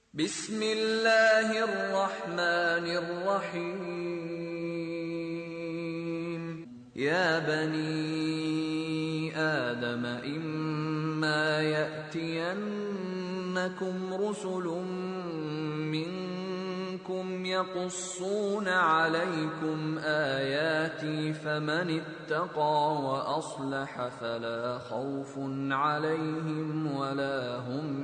بسم الله الرحمن الرحيم يا بني آدم إما يأتينكم رسل منكم يقصون عليكم آياتي فمن اتقى وأصلح فلا خوف عليهم ولا هم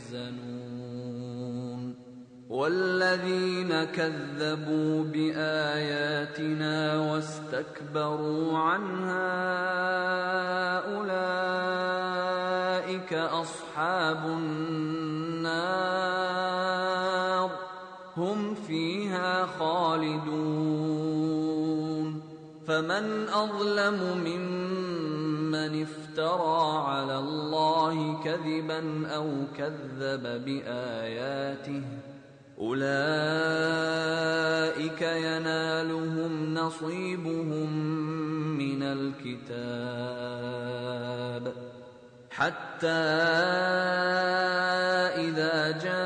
يحزنون والذين كذبوا بآياتنا واستكبروا عنها أولئك أصحاب النار هم فيها خالدون فمن أظلم ممن افترى على الله كذبا أو كذب بآياته أولئك ينالهم نصيبهم من الكتاب حتى إذا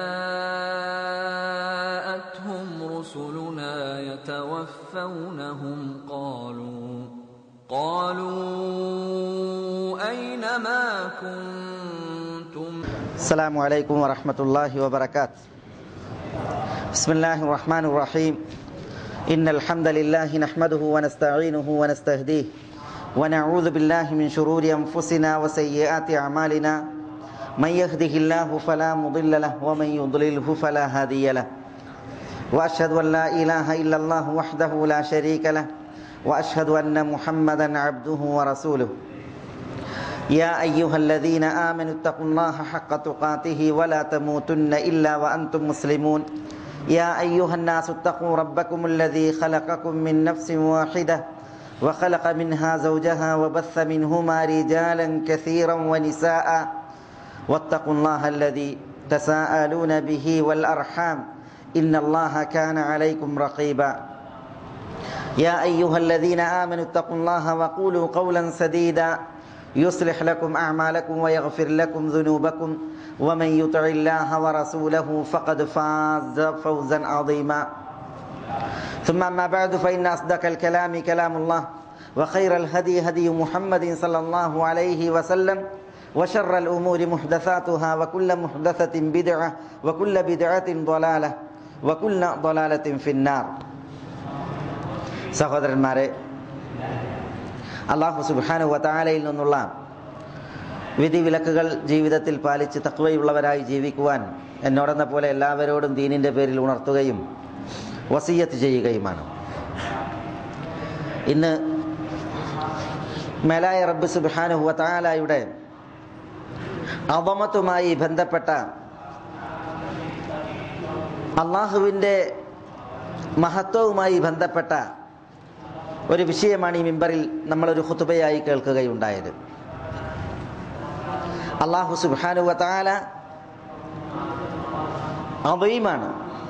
جاءتهم رسلنا يتوفونهم قالوا قالوا أين ما كنتم السلام عليكم ورحمة الله وبركاته بسم الله الرحمن الرحيم إن الحمد لله نحمده ونستعينه ونستهديه ونعوذ بالله من شرور أنفسنا وسيئات أعمالنا من يهده الله فلا مضل له ومن يضلله فلا هادي له وأشهد أن لا إله إلا الله وحده لا شريك له وأشهد أن محمدا عبده ورسوله يا أيها الذين آمنوا اتقوا الله حق تقاته ولا تموتن إلا وأنتم مسلمون يا أيها الناس اتقوا ربكم الذي خلقكم من نفس واحدة وخلق منها زوجها وبث منهما رجالا كثيرا ونساء واتقوا الله الذي تساءلون به والأرحام إن الله كان عليكم رقيبا يا أيها الذين آمنوا اتقوا الله وقولوا قولا سديدا يصلح لكم أعمالكم ويغفر لكم ذنوبكم ومن يطع الله ورسوله فقد فاز فوزا عظيما ثم أما بعد فإن أصدق الكلام كلام الله وخير الهدي هدي محمد صلى الله عليه وسلم وشر الأمور محدثاتها وكل محدثة بدعة وكل بدعة ضلالة وكل ضلالة في النار സഹോദരന്മാരെ അള്ളാഹു സുബാനു വതാലയിൽ നിന്നുള്ള വിധി വിലക്കുകൾ ജീവിതത്തിൽ പാലിച്ച് തക്വയുള്ളവരായി ജീവിക്കുവാൻ എന്നോടെന്ന പോലെ എല്ലാവരോടും ദീനിൻ്റെ പേരിൽ ഉണർത്തുകയും വസീയത്ത് ചെയ്യുകയുമാണ് ഇന്ന് മേലായ റബ്ബ് സുബാനു വതാലയുടെ അവമത്തുമായി ബന്ധപ്പെട്ട അള്ളാഹുവിൻ്റെ മഹത്വവുമായി ബന്ധപ്പെട്ട ഒരു വിഷയമാണ് ഈ മിമ്പറിൽ നമ്മളൊരു ഹുത്തുബയായി കേൾക്കുകയുണ്ടായത് അള്ളാഹു സുബാനു വത്താല അവയുമാണ്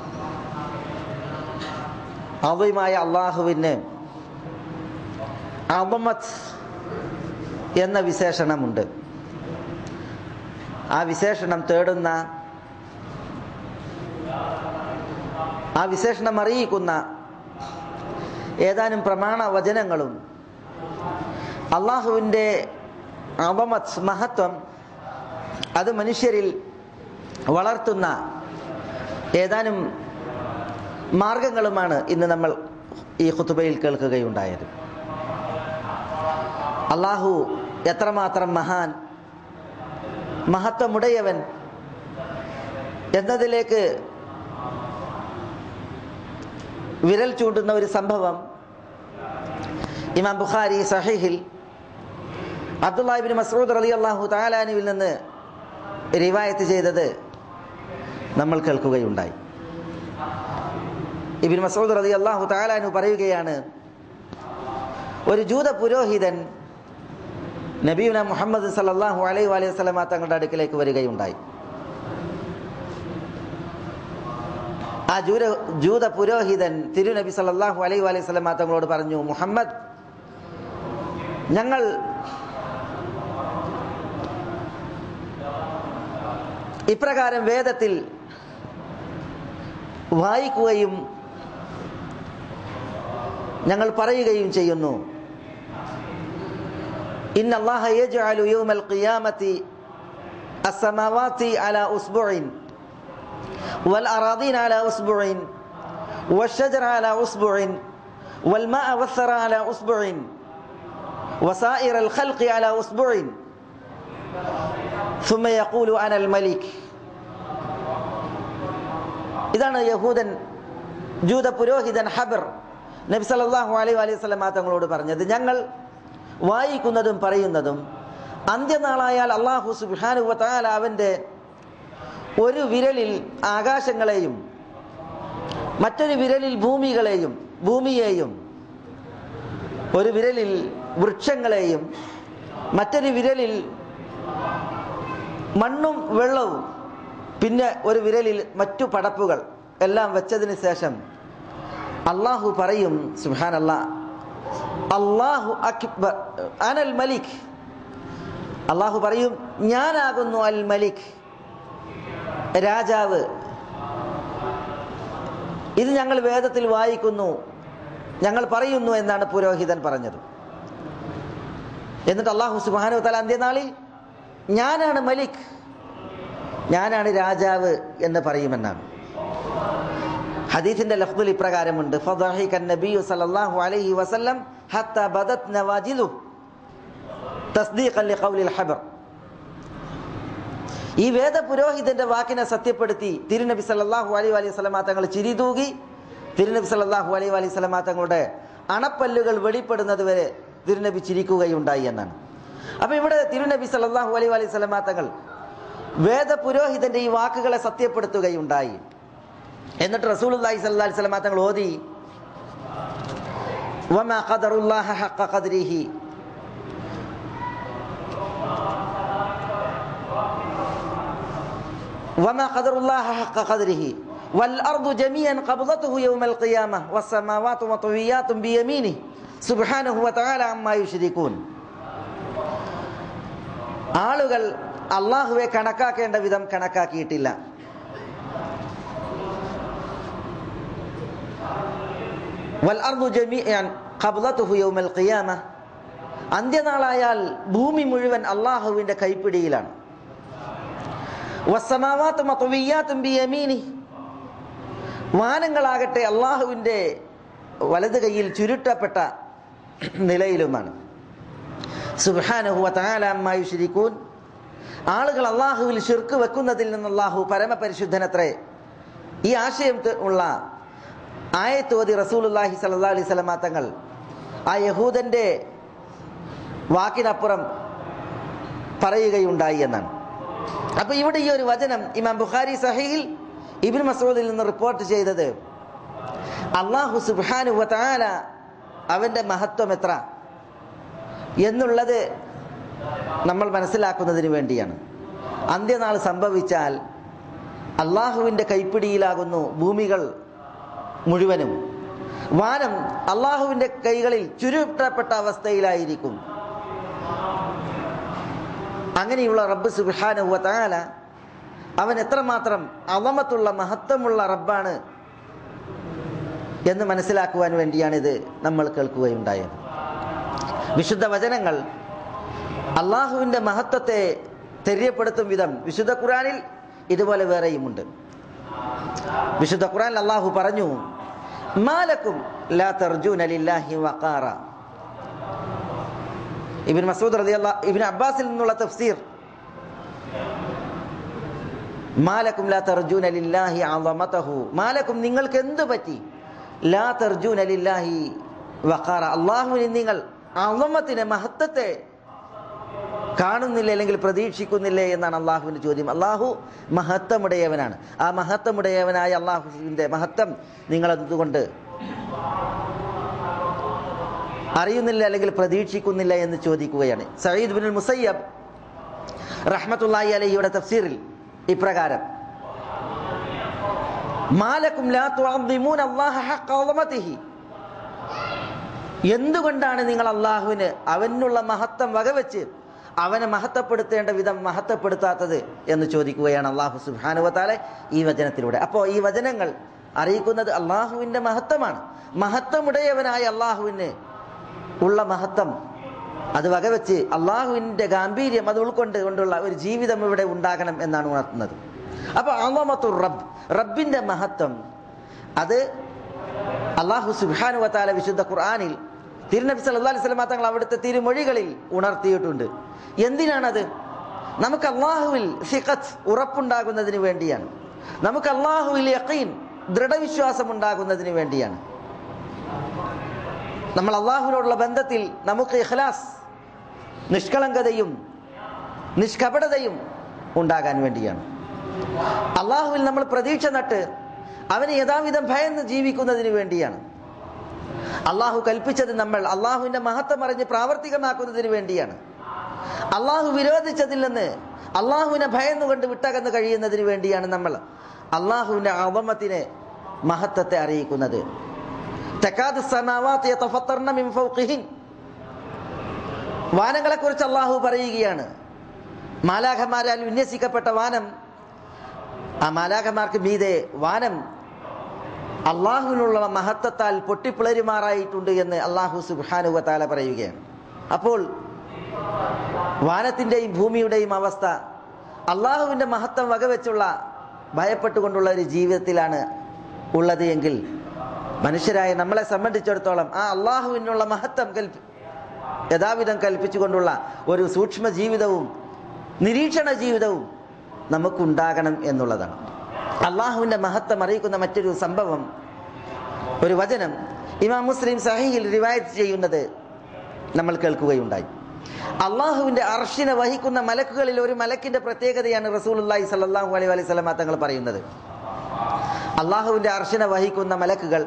അവയുമായ അള്ളാഹുവിന് അവമത്ത് എന്ന വിശേഷണമുണ്ട് ആ വിശേഷണം തേടുന്ന ആ വിശേഷണം അറിയിക്കുന്ന ഏതാനും പ്രമാണ വചനങ്ങളും അള്ളാഹുവിൻ്റെ അവമത് മഹത്വം അത് മനുഷ്യരിൽ വളർത്തുന്ന ഏതാനും മാർഗങ്ങളുമാണ് ഇന്ന് നമ്മൾ ഈ ഖുത്തുബയിൽ കേൾക്കുകയുണ്ടായത് അള്ളാഹു എത്രമാത്രം മഹാൻ മഹത്വമുടയവൻ എന്നതിലേക്ക് വിരൽ ചൂണ്ടുന്ന ഒരു സംഭവം ഇമാം ബുഖാരി സഹീഹിൽ അബ്ദുല്ലാഹിബിൻ മസൂദ് അലി അള്ളാഹു താലാനുവിൽ നിന്ന് റിവായത്ത് ചെയ്തത് നമ്മൾ കേൾക്കുകയുണ്ടായി ഇബിൻ മസൂദ് അലി അള്ളാഹു താലാനു പറയുകയാണ് ഒരു ജൂത പുരോഹിതൻ നബീന മുഹമ്മദ് സല്ലാഹു അലൈഹി അലൈഹി സ്വലമ തങ്ങളുടെ അടുക്കിലേക്ക് വരികയുണ്ടായി ആ ജൂര ജൂത പുരോഹിതൻ തിരുനബി സല്ലാഹു അലൈഹി അലൈഹി സ്വലമ തങ്ങളോട് പറഞ്ഞു മുഹമ്മദ് ഞങ്ങൾ ഇപ്രകാരം വേദത്തിൽ വായിക്കുകയും ഞങ്ങൾ പറയുകയും ചെയ്യുന്നു ഇന്ന അല്ലാഹ യജ്അലു യൗമൽ ഖിയാമത്തി അസ്സമാവാതി അലാ ഉസ്ബുഇൻ വൽ അറാദീൻ അലാ ഉസ്ബുഇൻ والشجر على أصبع والماء والثرى على أصبع وسائر الخلق على أصبع ثم يقول أنا الملك ഇതാണ് യഹൂദൻ ജൂത പുരോഹിതൻ ഹബർ നബി സല്ലല്ലാഹു അലൈഹി അലൈഹി വസല്ലം തങ്ങളോട് പറഞ്ഞത് ഞങ്ങൾ വായിക്കുന്നതും പറയുന്നതും അന്ത്യനാളായാൽ അള്ളാഹു സുബ്ഹാനഹു വതആല അവൻ്റെ ഒരു വിരലിൽ ആകാശങ്ങളെയും മറ്റൊരു വിരലിൽ ഭൂമികളെയും ഭൂമിയെയും ഒരു വിരലിൽ വൃക്ഷങ്ങളെയും മറ്റൊരു വിരലിൽ മണ്ണും വെള്ളവും പിന്നെ ഒരു വിരലിൽ മറ്റു പടപ്പുകൾ എല്ലാം വെച്ചതിന് ശേഷം അള്ളാഹു പറയും സുഹാൻ അല്ലാ അള്ളാഹു അക്ബർ അനൽ മലിക് അള്ളാഹു പറയും ഞാനാകുന്നു അൽ മലിക് രാജാവ് ഇത് ഞങ്ങൾ വേദത്തിൽ വായിക്കുന്നു ഞങ്ങൾ പറയുന്നു എന്നാണ് പുരോഹിതൻ പറഞ്ഞത് എന്നിട്ട് അള്ളാഹു സുബാനു തല അന്ത്യനാളിൽ ഞാനാണ് മലിക് ഞാനാണ് രാജാവ് എന്ന് പറയുമെന്നാണ് ഹദീസിന്റെ ലഫ്ദുൽ ഇപ്രകാരമുണ്ട് ഫദഹിക നബിയു സല്ലല്ലാഹു അലൈഹി വസല്ലം ഹത്ത ബദത് നവാജിദു തസ്ദീഖൻ ലിഖൗലിൽ ഹബർ ഈ വേദ പുരോഹിതന്റെ വാക്കിനെ സത്യപ്പെടുത്തി തിരുനബി സല്ലല്ലാഹു അലൈഹി അലൈഹി സ്വലമാ തങ്ങൾ ചിരി തൂകി തിരുനബി സല്ലല്ലാഹു അലൈഹി അലൈഹി സ്വലമാ തങ്ങളുടെ അണപ്പല്ലുകൾ വെളിപ്പെടുന്നത് വരെ തിരുനബി ചിരിക്കുകയുണ്ടായി എന്നാണ് അപ്പൊ ഇവിടെ തിരുനബി സല്ലല്ലാഹു അലൈഹി അലൈഹി സ്വലമാ തങ്ങൾ വേദ പുരോഹിതന്റെ ഈ വാക്കുകളെ സത്യപ്പെടുത്തുകയുണ്ടായി എന്നിട്ട് റസൂലുള്ളാഹി സ്വല്ലല്ലാഹി അലൈഹി വസല്ലം തങ്ങൾ ഓതി വമാ ഖദറുല്ലാഹ ഹഖ ഖദ്രിഹി وما قدر الله حق قدره والأرض جميعا قبضته يوم القيامة والسماوات مطويات بيمينه سبحانه وتعالى عما يشركون ആളുകൾ അള്ളാഹുവെ കണക്കാക്കേണ്ട വിധം കണക്കാക്കിയിട്ടില്ല വൽഅർദു ജമീഅൻ ഖബ്ലതുഹു യൗമൽ ഖിയാമ അന്ത്യനാളായാൽ ഭൂമി മുഴുവൻ അള്ളാഹുവിന്റെ കൈപ്പിടിയിലാണ് വസ്സമാവാത്ത് മത്വീയാത്തും ബിയമീനി വാനങ്ങളാകട്ടെ അള്ളാഹുവിൻ്റെ വലത് കൈയിൽ ചുരുട്ടപ്പെട്ട നിലയിലുമാണ് സുബാനഹു താലാമായി ശരിക്കൂൻ ആളുകൾ അള്ളാഹുവിൽ ഷിർക്ക് വെക്കുന്നതിൽ നിന്ന് അള്ളാഹു പരമപരിശുദ്ധനത്രേ ഈ ആശയം ഉള്ള ആയത്തോതി റസൂലുല്ലാഹി സല്ലാ അലൈഹി സ്വലമാ തങ്ങൾ ആ യഹൂദന്റെ വാക്കിനപ്പുറം പറയുകയുണ്ടായി എന്നാണ് അപ്പൊ ഇവിടെ ഈ ഒരു വചനം ഇമാം ബുഖാരി സഹീൽ ഇബിൻ മസൂദിൽ നിന്ന് റിപ്പോർട്ട് ചെയ്തത് അള്ളാഹു സുബാനു വതാല അവന്റെ മഹത്വം എത്ര എന്നുള്ളത് നമ്മൾ മനസ്സിലാക്കുന്നതിന് വേണ്ടിയാണ് അന്ത്യനാൾ സംഭവിച്ചാൽ അള്ളാഹുവിൻ്റെ കൈപ്പിടിയിലാകുന്നു ഭൂമികൾ മുഴുവനും വാനം അള്ളാഹുവിൻ്റെ കൈകളിൽ ചുരുട്ടപ്പെട്ട അവസ്ഥയിലായിരിക്കും അങ്ങനെയുള്ള റബ്ബ് സുബാനുവ താല അവൻ എത്രമാത്രം അവമത്തുള്ള മഹത്വമുള്ള റബ്ബാണ് എന്ന് മനസ്സിലാക്കുവാൻ വേണ്ടിയാണ് ഇത് നമ്മൾ കേൾക്കുകയുണ്ടായത് വിശുദ്ധ വചനങ്ങൾ അള്ളാഹുവിൻ്റെ മഹത്വത്തെ തെര്യപ്പെടുത്തും വിധം വിശുദ്ധ ഖുറാനിൽ ഇതുപോലെ വേറെയുമുണ്ട് വിശുദ്ധ ഖുറാനിൽ അള്ളാഹു പറഞ്ഞു മാലക്കും ലാ തർജൂന ലില്ലാഹി വഖാറ ഇബിൻ മസൂദ് റതി ഇബിൻ അബ്ബാസിൽ നിന്നുള്ള തഫ്സീർ മാലക്കും ലാ തർജൂന ലില്ലാഹി അളമതഹു മാലക്കും നിങ്ങൾക്ക് എന്ത് പറ്റി ലാ തർജൂന ലില്ലാഹി വഖാറ അള്ളാഹുവിന് നിങ്ങൾ അളമത്തിനെ മഹത്വത്തെ കാണുന്നില്ല അല്ലെങ്കിൽ പ്രതീക്ഷിക്കുന്നില്ലേ എന്നാണ് അള്ളാഹുവിന്റെ ചോദ്യം അള്ളാഹു മഹത്വമുടയവനാണ് ആ മഹത്വമുടയവനായ അള്ളാഹുവിന്റെ മഹത്വം നിങ്ങൾ അതുകൊണ്ട് അറിയുന്നില്ല അല്ലെങ്കിൽ പ്രതീക്ഷിക്കുന്നില്ല എന്ന് ചോദിക്കുകയാണ് സയ്യിദ് ബിൻ മുസയ്യബ് റഹ്മത്തുല്ലാഹി അലഹിയുടെ തഫ്സീറിൽ ഇപ്രകാരം മാലക്കും ലാ തുഅദ്ദിമൂന അല്ലാഹ ഹഖ അളമതിഹി എന്തുകൊണ്ടാണ് നിങ്ങൾ അള്ളാഹുവിന് അവനുള്ള മഹത്വം വകവെച്ച് അവനെ മഹത്വപ്പെടുത്തേണ്ട വിധം മഹത്വപ്പെടുത്താത്തത് എന്ന് ചോദിക്കുകയാണ് അള്ളാഹു സുബാനുവത്താലെ ഈ വചനത്തിലൂടെ അപ്പോൾ ഈ വചനങ്ങൾ അറിയിക്കുന്നത് അള്ളാഹുവിന്റെ മഹത്വമാണ് മഹത്വമുടയവനായ അള്ളാഹുവിന് ഉള്ള മഹത്വം അത് വകവെച്ച് അള്ളാഹുവിന്റെ ഗാംഭീര്യം അത് ഉൾക്കൊണ്ട് കൊണ്ടുള്ള ഒരു ജീവിതം ഇവിടെ ഉണ്ടാകണം എന്നാണ് ഉണർത്തുന്നത് അപ്പൊ അള്ളമത്തു റബ്ബ് റബ്ബിന്റെ മഹത്വം അത് അള്ളാഹു സുബാനു വത്താല വിശുദ്ധ ഖുർആാനിൽ തിരുനബി സല്ലല്ലാഹു അലൈഹി വസല്ലം തങ്ങൾ അവിടുത്തെ തിരുമൊഴികളിൽ ഉണർത്തിയിട്ടുണ്ട് എന്തിനാണത് നമുക്ക് അള്ളാഹുവിൽ സിഖത്ത് ഉറപ്പുണ്ടാകുന്നതിന് വേണ്ടിയാണ് നമുക്ക് അള്ളാഹുവിൽ യഖീൻ ദൃഢവിശ്വാസം ഉണ്ടാകുന്നതിന് വേണ്ടിയാണ് നമ്മൾ അള്ളാഹുവിനോടുള്ള ബന്ധത്തിൽ നമുക്ക് ഇഖ്ലാസ് നിഷ്കളങ്കതയും നിഷ്കപടതയും ഉണ്ടാകാൻ വേണ്ടിയാണ് അള്ളാഹുവിൽ നമ്മൾ പ്രതീക്ഷ നട്ട് അവന് യഥാവിധം ഭയന്ന് ജീവിക്കുന്നതിന് വേണ്ടിയാണ് അള്ളാഹു കൽപ്പിച്ചത് നമ്മൾ അള്ളാഹുവിന്റെ മഹത്വം അറിഞ്ഞ് പ്രാവർത്തികമാക്കുന്നതിന് വേണ്ടിയാണ് അള്ളാഹു വിരോധിച്ചതിൽ നിന്ന് അള്ളാഹുവിനെ ഭയന്നുകൊണ്ട് വിട്ടകന്ന് കഴിയുന്നതിന് വേണ്ടിയാണ് നമ്മൾ അള്ളാഹുവിന്റെ അവമത്തിനെ മഹത്വത്തെ അറിയിക്കുന്നത് തക്കാദ് സമാവാത്ത് യതഫത്തർന മിൻ ഫൗഖിഹിൻ വാനങ്ങളെ കുറിച്ച് അള്ളാഹു പറയുകയാണ് മാലാഖമാരാൽ വിന്യസിക്കപ്പെട്ട വാനം ആ മാലാഖമാർക്ക് മീതെ വാനം അള്ളാഹുവിനുള്ള മഹത്വത്താൽ പൊട്ടിപ്പിളരുമാറായിട്ടുണ്ട് എന്ന് അള്ളാഹു സുബാനുവ താല പറയുകയാണ് അപ്പോൾ വാനത്തിൻ്റെയും ഭൂമിയുടെയും അവസ്ഥ അള്ളാഹുവിൻ്റെ മഹത്വം വകവെച്ചുള്ള ഭയപ്പെട്ടുകൊണ്ടുള്ള ഒരു ജീവിതത്തിലാണ് ഉള്ളത് എങ്കിൽ മനുഷ്യരായ നമ്മളെ സംബന്ധിച്ചിടത്തോളം ആ അള്ളാഹുവിനുള്ള മഹത്വം കൽപ്പി യഥാവിധം കൽപ്പിച്ചുകൊണ്ടുള്ള ഒരു സൂക്ഷ്മ ജീവിതവും നിരീക്ഷണ ജീവിതവും നമുക്കുണ്ടാകണം എന്നുള്ളതാണ് അള്ളാഹുവിൻ്റെ മഹത്വം അറിയിക്കുന്ന മറ്റൊരു സംഭവം ഒരു വചനം ഇമാം മുസ്ലിം സഹീൽ റിവായത്ത് ചെയ്യുന്നത് നമ്മൾ കേൾക്കുകയുണ്ടായി അള്ളാഹുവിന്റെ അർഷിനെ വഹിക്കുന്ന മലക്കുകളിൽ ഒരു മലക്കിന്റെ പ്രത്യേകതയാണ് റസൂലുല്ലാഹി സല്ലാഹു അലൈഹി അലൈഹി സ്വലമ തങ്ങൾ പറയുന്നത് അള്ളാഹുവിന്റെ അർഷിനെ വഹിക്കുന്ന മലക്കുകൾ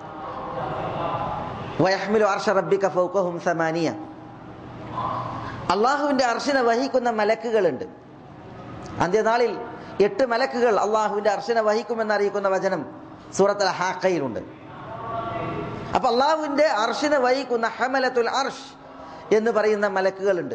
വയഹ്മിലു അർഷ റബ്ബിക ഫൗഖഹും സമാനിയ അള്ളാഹുവിന്റെ അർഷിനെ വഹിക്കുന്ന മലക്കുകളുണ്ട് അന്ത്യനാളിൽ എട്ട് മലക്കുകൾ അള്ളാഹുവിന്റെ അർഷിനെ വഹിക്കുമെന്ന് അറിയിക്കുന്ന വചനം സൂറത്തുൽ ഹാക്കയിലുണ്ട് അപ്പൊ അള്ളാഹുവിന്റെ അർഷിനെ വഹിക്കുന്ന ഹമലത്തുൽ അർഷ് എന്ന് പറയുന്ന മലക്കുകളുണ്ട്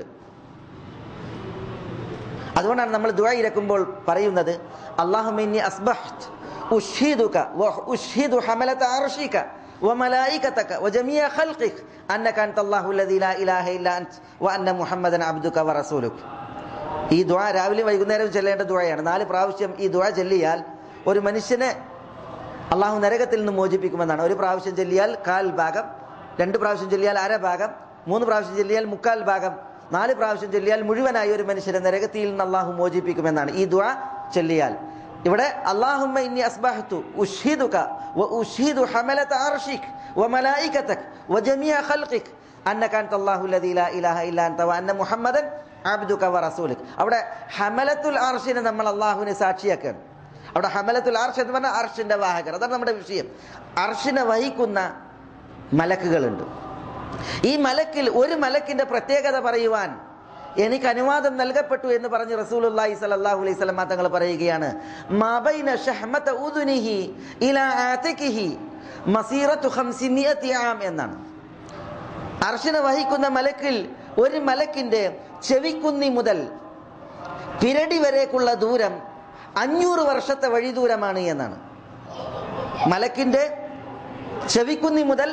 അതുകൊണ്ടാണ് നമ്മൾ ദുആ ഇരക്കുമ്പോൾ പറയുന്നത് അള്ളാഹുമിന്നി അസ്ബഹ്ത് ഉഷ്ഹിദുക വഉഷ്ഹിദു ഹമലത അർഷിക وملائكتك وجميع خلقك أنك أنت الله الذي لا إله إلا أنت وأن محمدا عبدك ورسولك ഈ ദുആ രാവിലെ വൈകുന്നേരം ചെല്ലേണ്ട ദുആയാണ് നാല് പ്രാവശ്യം ഈ ദുആ ചൊല്ലിയാൽ ഒരു മനുഷ്യനെ അള്ളാഹു നരകത്തിൽ നിന്ന് മോചിപ്പിക്കുമെന്നാണ് ഒരു പ്രാവശ്യം ചൊല്ലിയാൽ കാൽ ഭാഗം രണ്ട് പ്രാവശ്യം ചൊല്ലിയാൽ അര ഭാഗം മൂന്ന് പ്രാവശ്യം ചൊല്ലിയാൽ മുക്കാൽ ഭാഗം നാല് പ്രാവശ്യം ചൊല്ലിയാൽ മുഴുവനായി ഒരു മനുഷ്യനെ നരകത്തിൽ നിന്ന് അള്ളാഹു മോചിപ്പിക്കുമെന്നാണ് ഈ ദുആ ചൊല്ലിയാൽ ഇവിടെ അള്ളാഹുമ്മ ഇന്നി അസ്ബഹ്തു ഉഷ്ഹിദുക വ ഉഷ്ഹിദു ഹമലത അർഷിക് വ മലായികതക് വ ജമിയ ഖൽഖിക് അന്നക അൻത അല്ലാഹു അല്ലദീ ലാ ഇലാഹ ഇല്ലാ അൻത വ അന്ന മുഹമ്മദൻ അബ്ദുക വ റസൂലുക അവിടെ ഹമലത്തുൽ അർഷിനെ നമ്മൾ അള്ളാഹുവിനെ സാക്ഷിയാക്കുകയാണ് അവിടെ ഹമലത്തുൽ അർഷ് എന്ന് പറഞ്ഞാൽ അർഷിന്റെ വാഹകർ അതാണ് നമ്മുടെ വിഷയം അർഷിനെ വഹിക്കുന്ന മലക്കുകളുണ്ട് ഈ മലക്കിൽ ഒരു മലക്കിന്റെ പ്രത്യേകത പറയുവാൻ എനിക്ക് അനുവാദം നൽകപ്പെട്ടു എന്ന് പറഞ്ഞ് റസൂലുള്ളാഹി സ്വല്ലല്ലാഹു അലൈഹി വസല്ലം തങ്ങൾ പറയുകയാണ് മാബൈന ഷഹ്മത ഉദുനിഹി ഇലാ ആതികിഹി മസീറത്തു ഖംസിമിയതി ആം എന്നാണ് അർശന വഹിക്കുന്ന മലക്കിൽ ഒരു മലക്കിന്റെ ചെവിക്കുന്നി മുതൽ പിരടി വരേക്കുള്ള ദൂരം അഞ്ഞൂറ് വർഷത്തെ വഴി ദൂരമാണ് എന്നാണ് മലക്കിന്റെ ചെവിക്കുന്നി മുതൽ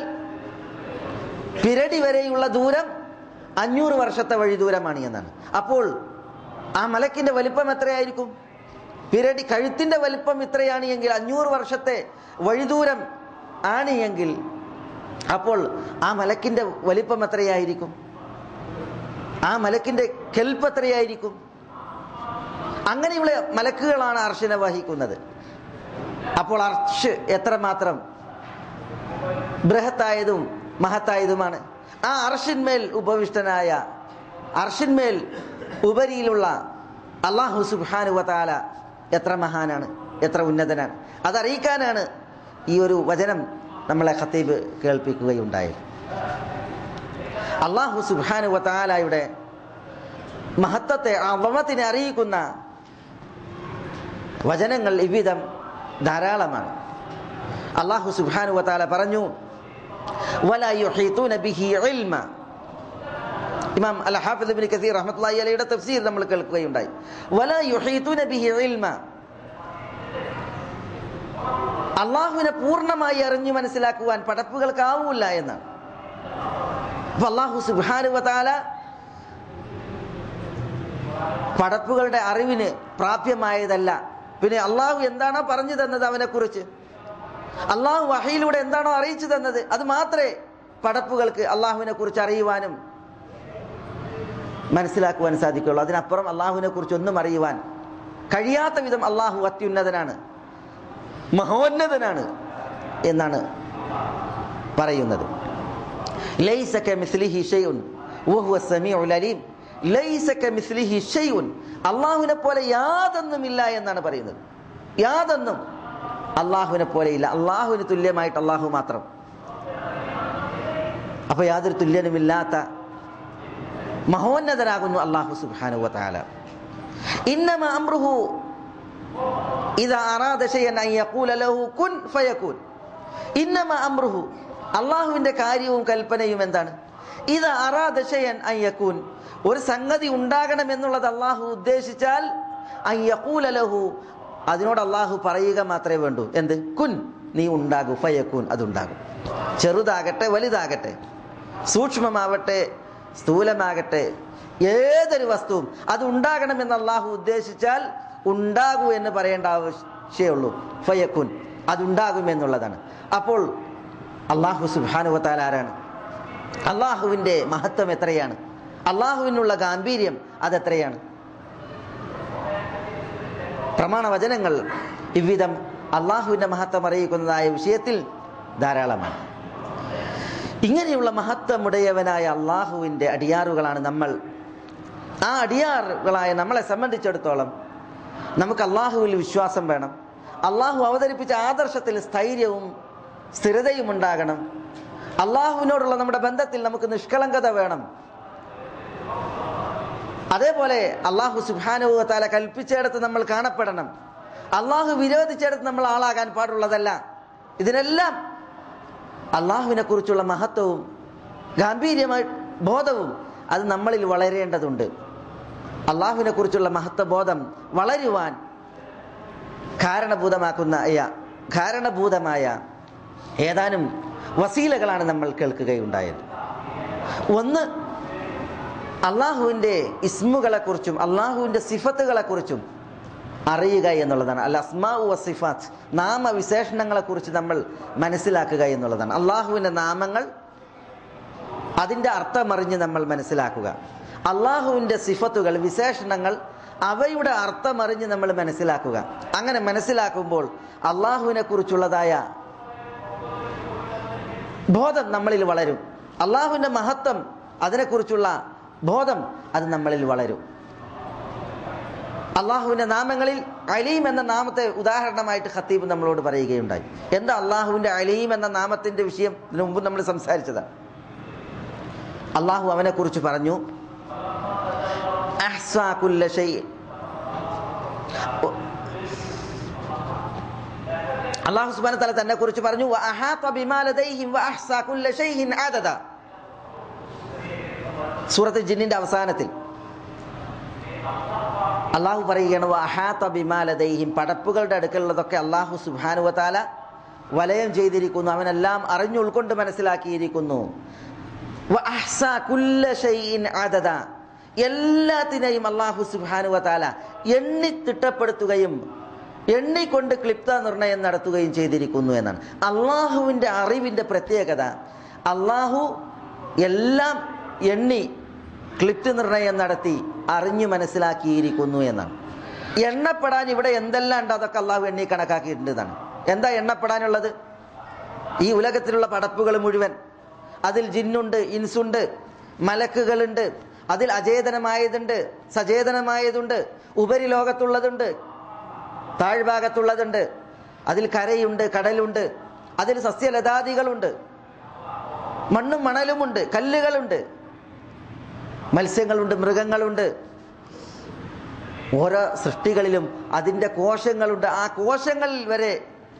പിരടി വരെയുള്ള ദൂരം അഞ്ഞൂറ് വർഷത്തെ വഴി ദൂരമാണ് എന്നാണ് അപ്പോൾ ആ മലക്കിന്റെ വലിപ്പം എത്രയായിരിക്കും പിരടി കഴുത്തിന്റെ വലിപ്പം ഇത്രയാണ് എങ്കിൽ അഞ്ഞൂറ് വർഷത്തെ വഴിദൂരം ആണ് എങ്കിൽ അപ്പോൾ ആ മലക്കിന്റെ വലിപ്പം എത്രയായിരിക്കും ആ മലക്കിന്റെ കെൽപ്പ് എത്രയായിരിക്കും അങ്ങനെയുള്ള മലക്കുകളാണ് അർഷിനെ വഹിക്കുന്നത് അപ്പോൾ അർഷ് എത്രമാത്രം ബൃഹത്തായതും മഹത്തായതുമാണ് ആ അർഷിന്മേൽ ഉപവിഷ്ടനായ അർഷിന്മേൽ ഉപരിയിലുള്ള അള്ളാഹു സുബാനുവതാല എത്ര മഹാനാണ് എത്ര ഉന്നതനാണ് അതറിയിക്കാനാണ് ഈ ഒരു വചനം നമ്മളെ ഖത്തീബ് കേൾപ്പിക്കുകയുണ്ടായത് അള്ളാഹു സുബാനുവതാലയുടെ മഹത്വത്തെ ആ വമത്തിനെ അറിയിക്കുന്ന വചനങ്ങൾ ഇവിധം ധാരാളമാണ് അള്ളാഹു സുബാനുവതാല പറഞ്ഞു ولا يحيطون به علما ഇമാം അൽ ഹാഫിദ് ഇബ്നു കസീർ റഹ്മത്തുള്ളാഹി അലൈഹിയുടെ തഫ്സീർ നമ്മൾ കേൾക്കുകയുണ്ടായി വല യുഹീതുന ബിഹി ഇൽമ അള്ളാഹുവിനെ പൂർണ്ണമായി അറിഞ്ഞു മനസ്സിലാക്കുവാൻ പടപ്പുകൾക്കാവൂല എന്നാണ് അപ്പൊ അള്ളാഹു സുബാനുവതാല പടപ്പുകളുടെ അറിവിന് പ്രാപ്യമായതല്ല പിന്നെ അള്ളാഹു എന്താണോ പറഞ്ഞു തന്നത് അവനെ കുറിച്ച് അള്ളാഹു വഹയിലൂടെ എന്താണോ അറിയിച്ചു തന്നത് അത് മാത്രമേ പടപ്പുകൾക്ക് അള്ളാഹുവിനെ കുറിച്ച് അറിയുവാനും മനസ്സിലാക്കുവാൻ സാധിക്കുള്ളൂ അതിനപ്പുറം അള്ളാഹുവിനെ കുറിച്ച് ഒന്നും അറിയുവാൻ കഴിയാത്ത വിധം അള്ളാഹു അത്യുന്നതനാണ് മഹോന്നതനാണ് എന്നാണ് പറയുന്നത് ലൈസ കമിസ്ലിഹി ഷൈഉൻ വഹുവ സമീഉൽ അലീം ലൈസ കമിസ്ലിഹി ഷൈഉൻ അള്ളാഹുവിനെ പോലെ യാതൊന്നുമില്ല എന്നാണ് പറയുന്നത് യാതൊന്നും അള്ളാഹുവിനെ പോലെ ഇല്ല അള്ളാഹുവിന് തുല്യമായിട്ട് അള്ളാഹു മാത്രം അപ്പൊ യാതൊരു തുല്യനുമില്ലാത്ത മഹോന്നതനാകുന്നു അള്ളാഹു സുബ്ഹാനഹു വതആല ഇന്നമ അംറുഹു ഇദാ അറാദ ശൈഅൻ അൻ യഖൂല ലഹു കുൻ ഫയകൂൻ ഇന്നമ അംറുഹു അള്ളാഹുവിന്റെ കാര്യവും കൽപ്പനയും എന്താണ് ഇത് അറാദശയൻ അയ്യക്കൂൻ ഒരു സംഗതി ഉണ്ടാകണം എന്നുള്ളത് അള്ളാഹു ഉദ്ദേശിച്ചാൽ അയ്യക്കൂലലഹു അതിനോട് അള്ളാഹു പറയുക മാത്രമേ വേണ്ടൂ എന്ത് കുൻ നീ ഉണ്ടാകൂ ഫയക്കൂൻ അതുണ്ടാകും ചെറുതാകട്ടെ വലുതാകട്ടെ സൂക്ഷ്മമാവട്ടെ സ്ഥൂലമാകട്ടെ ഏതൊരു വസ്തുവും അത് ഉണ്ടാകണമെന്ന് അള്ളാഹു ഉദ്ദേശിച്ചാൽ ഉണ്ടാകൂ എന്ന് പറയേണ്ട ആവശ്യമേ ഫയക്കുൻ അതുണ്ടാകുമെന്നുള്ളതാണ് അപ്പോൾ അള്ളാഹു സുബാനുവത്താൽ ആരാണ് അള്ളാഹുവിൻ്റെ മഹത്വം എത്രയാണ് അള്ളാഹുവിനുള്ള ഗാംഭീര്യം അതെത്രയാണ് പ്രമാണവചനങ്ങൾ ഇவ்விധം അള്ളാഹുവിൻ്റെ മഹത്വം അറിയിക്കുന്നതായ വിഷയത്തിൽ ധാരാളമാണ് ഇങ്ങനെയുള്ള മഹത്വമുടയവനായ അള്ളാഹുവിൻ്റെ അടിയാറുകളാണ് നമ്മൾ ആ അടിയാറുകളായ നമ്മളെ സംബന്ധിച്ചിടത്തോളം നമുക്ക് അള്ളാഹുവിൽ വിശ്വാസം വേണം അള്ളാഹു അവതരിപ്പിച്ച ആദർശത്തിൽ സ്ഥൈര്യവും സ്ഥിരതയും ഉണ്ടാകണം അള്ളാഹുവിനോടുള്ള നമ്മുടെ ബന്ധത്തിൽ നമുക്ക് നിഷ്കളങ്കത വേണം അതേപോലെ അള്ളാഹു സുബാനുഭവത്താല കൽപ്പിച്ചിടത്ത് നമ്മൾ കാണപ്പെടണം അള്ളാഹു വിരോധിച്ചിടത്ത് നമ്മൾ ആളാകാൻ പാടുള്ളതല്ല ഇതിനെല്ലാം അള്ളാഹുവിനെ കുറിച്ചുള്ള മഹത്വവും ഗാംഭീര്യമായി ബോധവും അത് നമ്മളിൽ വളരേണ്ടതുണ്ട് അള്ളാഹുവിനെ കുറിച്ചുള്ള മഹത്വബോധം വളരുവാൻ കാരണഭൂതമാക്കുന്ന കാരണഭൂതമായ ഏതാനും വസീലകളാണ് നമ്മൾ കേൾക്കുകയുണ്ടായത് ഒന്ന് അള്ളാഹുവിൻ്റെ ഇസ്മുകളെക്കുറിച്ചും അള്ളാഹുവിൻ്റെ സിഫത്തുകളെക്കുറിച്ചും അറിയുക എന്നുള്ളതാണ് അല്ല അസ്മാഉ വസിഫാത്ത് നാമവിശേഷണങ്ങളെക്കുറിച്ച് നമ്മൾ മനസ്സിലാക്കുക എന്നുള്ളതാണ് അള്ളാഹുവിൻ്റെ നാമങ്ങൾ അതിൻ്റെ അർത്ഥമറിഞ്ഞ് നമ്മൾ മനസ്സിലാക്കുക അള്ളാഹുവിൻ്റെ സിഫത്തുകൾ വിശേഷണങ്ങൾ അവയുടെ അർത്ഥമറിഞ്ഞ് നമ്മൾ മനസ്സിലാക്കുക അങ്ങനെ മനസ്സിലാക്കുമ്പോൾ അള്ളാഹുവിനെ കുറിച്ചുള്ളതായ ബോധം നമ്മളിൽ വളരും അള്ളാഹുവിൻ്റെ മഹത്വം അതിനെക്കുറിച്ചുള്ള ബോധം അത് നമ്മളിൽ വളരും അള്ളാഹുവിൻ്റെ നാമങ്ങളിൽ അലീം എന്ന നാമത്തെ ഉദാഹരണമായിട്ട് ഖത്തീബ് നമ്മളോട് പറയുകയുണ്ടായി എന്താ അള്ളാഹുവിൻ്റെ അലീം എന്ന നാമത്തിൻ്റെ വിഷയം ഇതിനു മുമ്പ് നമ്മൾ സംസാരിച്ചതാണ് അള്ളാഹു അവനെക്കുറിച്ച് പറഞ്ഞു അഹ്സാ കുല്ല ഷൈ അള്ളാഹു സുബാന തല തന്നെ കുറിച്ച് പറഞ്ഞു സൂറത്ത് ജിന്നിന്റെ അവസാനത്തിൽ അള്ളാഹു പറയുകയാണ് വഹാത്ത ബിമാലദൈഹിം പടപ്പുകളുടെ അടുക്കലുള്ളതൊക്കെ അള്ളാഹു സുബാനുവതാല വലയം ചെയ്തിരിക്കുന്നു അവനെല്ലാം അറിഞ്ഞു ഉൾക്കൊണ്ട് മനസ്സിലാക്കിയിരിക്കുന്നു എല്ലാത്തിനെയും അള്ളാഹു സുബാനുവതാല എണ്ണി തിട്ടപ്പെടുത്തുകയും എണ്ണിക്കൊണ്ട് ക്ലിപ്ത നിർണയം നടത്തുകയും ചെയ്തിരിക്കുന്നു എന്നാണ് അള്ളാഹുവിൻ്റെ അറിവിൻ്റെ പ്രത്യേകത അള്ളാഹു എല്ലാം എണ്ണി ക്ലിപ്റ്റ് നിർണയം നടത്തി അറിഞ്ഞു മനസ്സിലാക്കിയിരിക്കുന്നു എന്നാണ് എണ്ണപ്പെടാൻ ഇവിടെ എന്തെല്ലാം ഉണ്ട് അതൊക്കെ അള്ളാഹു എണ്ണി കണക്കാക്കിയിട്ടുണ്ട് എന്നാണ് എന്താ എണ്ണപ്പെടാനുള്ളത് ഈ ഉലകത്തിലുള്ള പടപ്പുകൾ മുഴുവൻ അതിൽ ജിന്നുണ്ട് ഇൻസുണ്ട് മലക്കുകളുണ്ട് അതിൽ അചേതനമായതുണ്ട് സചേതനമായതുണ്ട് ഉപരിലോകത്തുള്ളതുണ്ട് താഴ്ഭാഗത്തുള്ളതുണ്ട് അതിൽ കരയുണ്ട് കടലുണ്ട് അതിൽ സസ്യലതാദികളുണ്ട് മണ്ണും മണലുമുണ്ട് കല്ലുകളുണ്ട് മത്സ്യങ്ങളുണ്ട് മൃഗങ്ങളുണ്ട് ഓരോ സൃഷ്ടികളിലും അതിൻ്റെ കോശങ്ങളുണ്ട് ആ കോശങ്ങളിൽ വരെ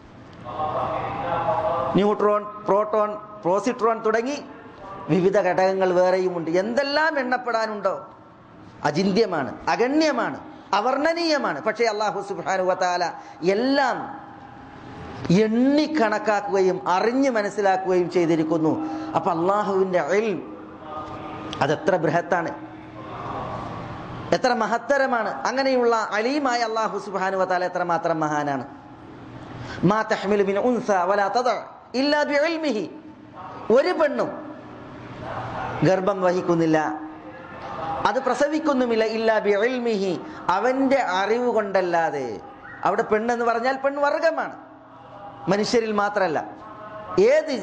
ന്യൂട്രോൺ പ്രോട്ടോൺ പ്രോസിട്രോൺ തുടങ്ങി വിവിധ ഘടകങ്ങൾ വേറെയുമുണ്ട് എന്തെല്ലാം എണ്ണപ്പെടാനുണ്ടോ അചിന്യമാണ് അഗണ്യമാണ് അവർണ്ണനീയമാണ് പക്ഷേ അള്ളാഹു സുബാനു വത്താല എല്ലാം എണ്ണി കണക്കാക്കുകയും അറിഞ്ഞ് മനസ്സിലാക്കുകയും ചെയ്തിരിക്കുന്നു അപ്പൊ അള്ളാഹുവിന്റെ അയൽ അതെത്ര ബൃഹത്താണ് എത്ര മഹത്തരമാണ് അങ്ങനെയുള്ള അലീമായ അള്ളാഹു സുബാനു വതാല എത്ര മാത്രം മഹാനാണ് മാ തഹ്മിലു മിൻ ഉൻസ വലാ തദ ഇല്ലാ ബിഇൽമിഹി ഒരു പെണ്ണും ഗർഭം വഹിക്കുന്നില്ല അത് പ്രസവിക്കുന്നുമില്ല ഇല്ലാ ബിഇൽമിഹി അവന്റെ അറിവ് കൊണ്ടല്ലാതെ അവിടെ പെണ്ണെന്ന് പറഞ്ഞാൽ പെൺ വർഗമാണ് മനുഷ്യരിൽ മാത്രമല്ല ഏത്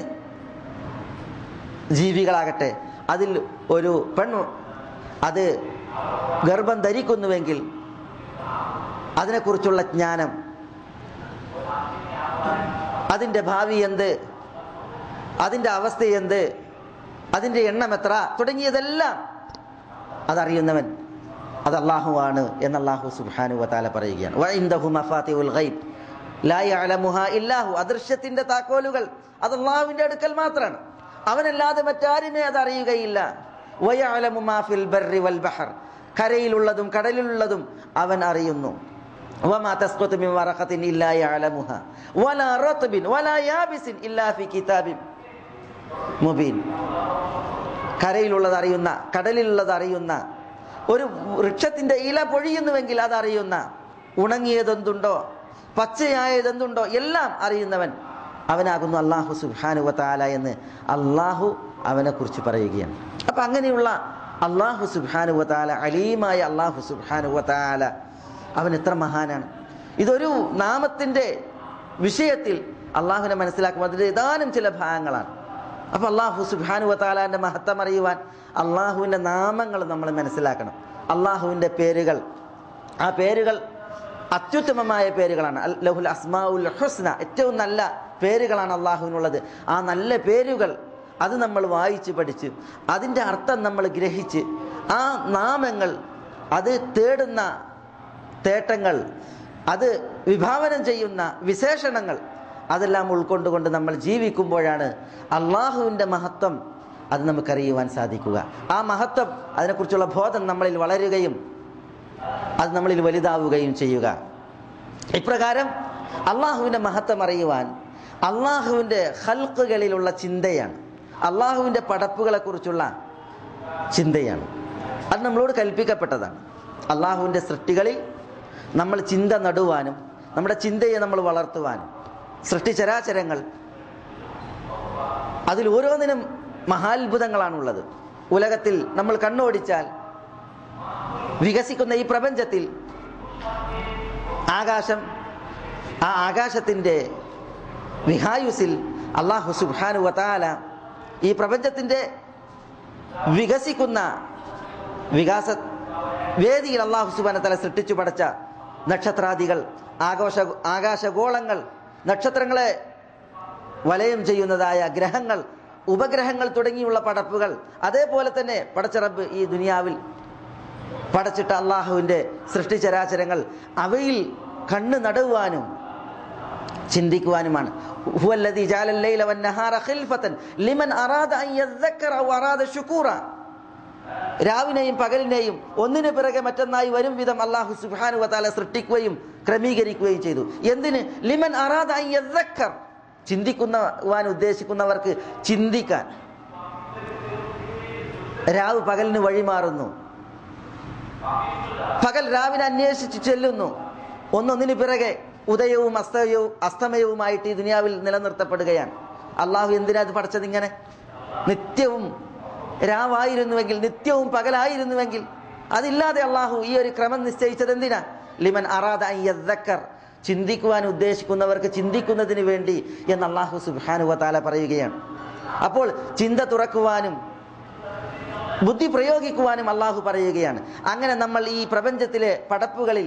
ജീവികളാകട്ടെ അതിൽ ഒരു പെണ്ണ് അത് ഗർഭം ധരിക്കുന്നുവെങ്കിൽ അതിനെക്കുറിച്ചുള്ള ജ്ഞാനം അതിൻ്റെ ഭാവി എന്ത് അതിൻ്റെ അവസ്ഥ എന്ത് അതിൻ്റെ എണ്ണം എത്ര തുടങ്ങിയതെല്ലാം അതറിയുന്നവൻ അത് അള്ളാഹുവാണ് എന്ന് അള്ളാഹു സുബ്ഹാനു വതാല പറയുകയാണ് വഇൻദഹു മഫാത്തിഉൽ ഗൈബ് ലാ യഅലമുഹാ ഇല്ലാഹു അദൃശ്യത്തിന്റെ താക്കോലുകൾ അത് അള്ളാഹുവിന്റെ അടുക്കൽ മാത്രമാണ് അവനല്ലാതെ മറ്റാരുമേ അത് അറിയുകയില്ല വയഅലമു മാ ഫിൽ ബർരി വൽ ബഹർ കരയിലുള്ളതും കടലിലുള്ളതും അവൻ അറിയുന്നു وما تسقط من ورقة إلا يعلمها ولا رطب ولا يابس إلا في كتاب മുബീൻ കരയിലുള്ളത് അറിയുന്ന കടലിലുള്ളത് അറിയുന്ന ഒരു വൃക്ഷത്തിന്റെ ഇല പൊഴിയുന്നുവെങ്കിൽ അതറിയുന്ന ഉണങ്ങിയതെന്തുണ്ടോ പച്ചയായതെന്തുണ്ടോ എല്ലാം അറിയുന്നവൻ അവനാകുന്നു അള്ളാഹു സുബാനുവത്താല എന്ന് അള്ളാഹു അവനെ കുറിച്ച് പറയുകയാണ് അപ്പൊ അങ്ങനെയുള്ള അള്ളാഹു സുബാനുവത്താല അലീമായ അള്ളാഹു സുബാനുവത്താല അവൻ എത്ര മഹാനാണ് ഇതൊരു നാമത്തിന്റെ വിഷയത്തിൽ അള്ളാഹുവിനെ മനസ്സിലാക്കുമ്പോൾ അതിന്റെ ഏതാനും ചില ഭാഗങ്ങളാണ് അപ്പൊ അള്ളാഹു സുബാനുവത്താലാന്റെ മഹത്വം അറിയുവാൻ അള്ളാഹുവിന്റെ നാമങ്ങൾ നമ്മൾ മനസ്സിലാക്കണം അള്ളാഹുവിന്റെ പേരുകൾ ആ പേരുകൾ അത്യുത്തമമായ പേരുകളാണ് അൽ ലഹുൽ അസ്മാഉൽ ഹുസ്ന ഏറ്റവും നല്ല പേരുകളാണ് അള്ളാഹുവിനുള്ളത് ആ നല്ല പേരുകൾ അത് നമ്മൾ വായിച്ച് പഠിച്ച് അതിൻ്റെ അർത്ഥം നമ്മൾ ഗ്രഹിച്ച് ആ നാമങ്ങൾ അത് തേടുന്ന തേട്ടങ്ങൾ അത് വിഭാവനം ചെയ്യുന്ന വിശേഷണങ്ങൾ അതെല്ലാം ഉൾക്കൊണ്ടുകൊണ്ട് നമ്മൾ ജീവിക്കുമ്പോഴാണ് അള്ളാഹുവിൻ്റെ മഹത്വം അത് നമുക്കറിയുവാൻ സാധിക്കുക ആ മഹത്വം അതിനെക്കുറിച്ചുള്ള ബോധം നമ്മളിൽ വളരുകയും അത് നമ്മളിൽ വലുതാവുകയും ചെയ്യുക ഇപ്രകാരം അള്ളാഹുവിൻ്റെ മഹത്വം അറിയുവാൻ അള്ളാഹുവിൻ്റെ ഹൽക്കുകളിലുള്ള ചിന്തയാണ് അള്ളാഹുവിൻ്റെ പടപ്പുകളെക്കുറിച്ചുള്ള ചിന്തയാണ് അത് നമ്മളോട് കൽപ്പിക്കപ്പെട്ടതാണ് അള്ളാഹുവിൻ്റെ സൃഷ്ടികളിൽ നമ്മൾ ചിന്ത നടുവാനും നമ്മുടെ ചിന്തയെ നമ്മൾ വളർത്തുവാനും സൃഷ്ടിചരാചരങ്ങൾ അതിൽ ഓരോന്നിനും മഹാത്ഭുതങ്ങളാണുള്ളത് ഉലകത്തിൽ നമ്മൾ കണ്ണോടിച്ചാൽ വികസിക്കുന്ന ഈ പ്രപഞ്ചത്തിൽ ആകാശം ആ ആകാശത്തിൻ്റെ വിഹായുസിൽ അള്ളാഹു സുബാനു വതാല ഈ പ്രപഞ്ചത്തിൻ്റെ വികസിക്കുന്ന വികാസ വേദിയിൽ അള്ളാഹു സുബാന തല സൃഷ്ടിച്ചു പടച്ച നക്ഷത്രാദികൾ ആകാശ ആകാശഗോളങ്ങൾ നക്ഷത്രങ്ങളെ വലയം ചെയ്യുന്നതായ ഗ്രഹങ്ങൾ ഉപഗ്രഹങ്ങൾ തുടങ്ങിയുള്ള പടപ്പുകൾ അതേപോലെ തന്നെ പടച്ച റബ്ബ് ഈ ദുനിയാവിൽ പടച്ചിട്ട അള്ളാഹുവിൻ്റെ സൃഷ്ടിചരാചരങ്ങൾ അവയിൽ കണ്ണ് നടുവാനും ചിന്തിക്കുവാനുമാണ് ഹുവല്ലദീ ജഅലൽ ലൈല വന്നഹാറ ഖിൽഫതൻ ലിമൻ അറാദ അൻ യദ്ദക്കറ ഔ അറാദ ശുകൂറ രാവിനെയും പകലിനെയും ഒന്നിനു പിറകെ മറ്റൊന്നായി വരും വിധം അള്ളാഹു സുബ്ഹാനഹു വതആല സൃഷ്ടിക്കുകയും ക്രമീകരിക്കുകയും ചെയ്തു എന്തിന് ലിമൻ അറാദ അൻ യദ്ദക്കർ ചിന്തിക്കുവാൻ ഉദ്ദേശിക്കുന്നവർക്ക് ചിന്തിക്കാൻ രാവ് പകലിന് വഴിമാറുന്നു പകൽ രാവിനെ അന്വേഷിച്ച് ചെല്ലുന്നു ഒന്നൊന്നിനു പിറകെ ഉദയവും അസ്തയവും അസ്തമയവുമായിട്ട് ഈ ദുനിയാവിൽ നിലനിർത്തപ്പെടുകയാണ് അള്ളാഹു എന്തിനാ അത് പഠിച്ചത് ഇങ്ങനെ നിത്യവും രാവായിരുന്നുവെങ്കിൽ നിത്യവും പകലായിരുന്നുവെങ്കിൽ അതില്ലാതെ അള്ളാഹു ഈ ഒരു ക്രമം നിശ്ചയിച്ചത് എന്തിനാ ലിമൻ അറാദ അയ്യദ്ദക്കർ ചിന്തിക്കുവാൻ ഉദ്ദേശിക്കുന്നവർക്ക് ചിന്തിക്കുന്നതിന് വേണ്ടി എന്ന് അള്ളാഹു സുബാനുവ താല പറയുകയാണ് അപ്പോൾ ചിന്ത തുറക്കുവാനും ബുദ്ധി പ്രയോഗിക്കുവാനും അള്ളാഹു പറയുകയാണ് അങ്ങനെ നമ്മൾ ഈ പ്രപഞ്ചത്തിലെ പടപ്പുകളിൽ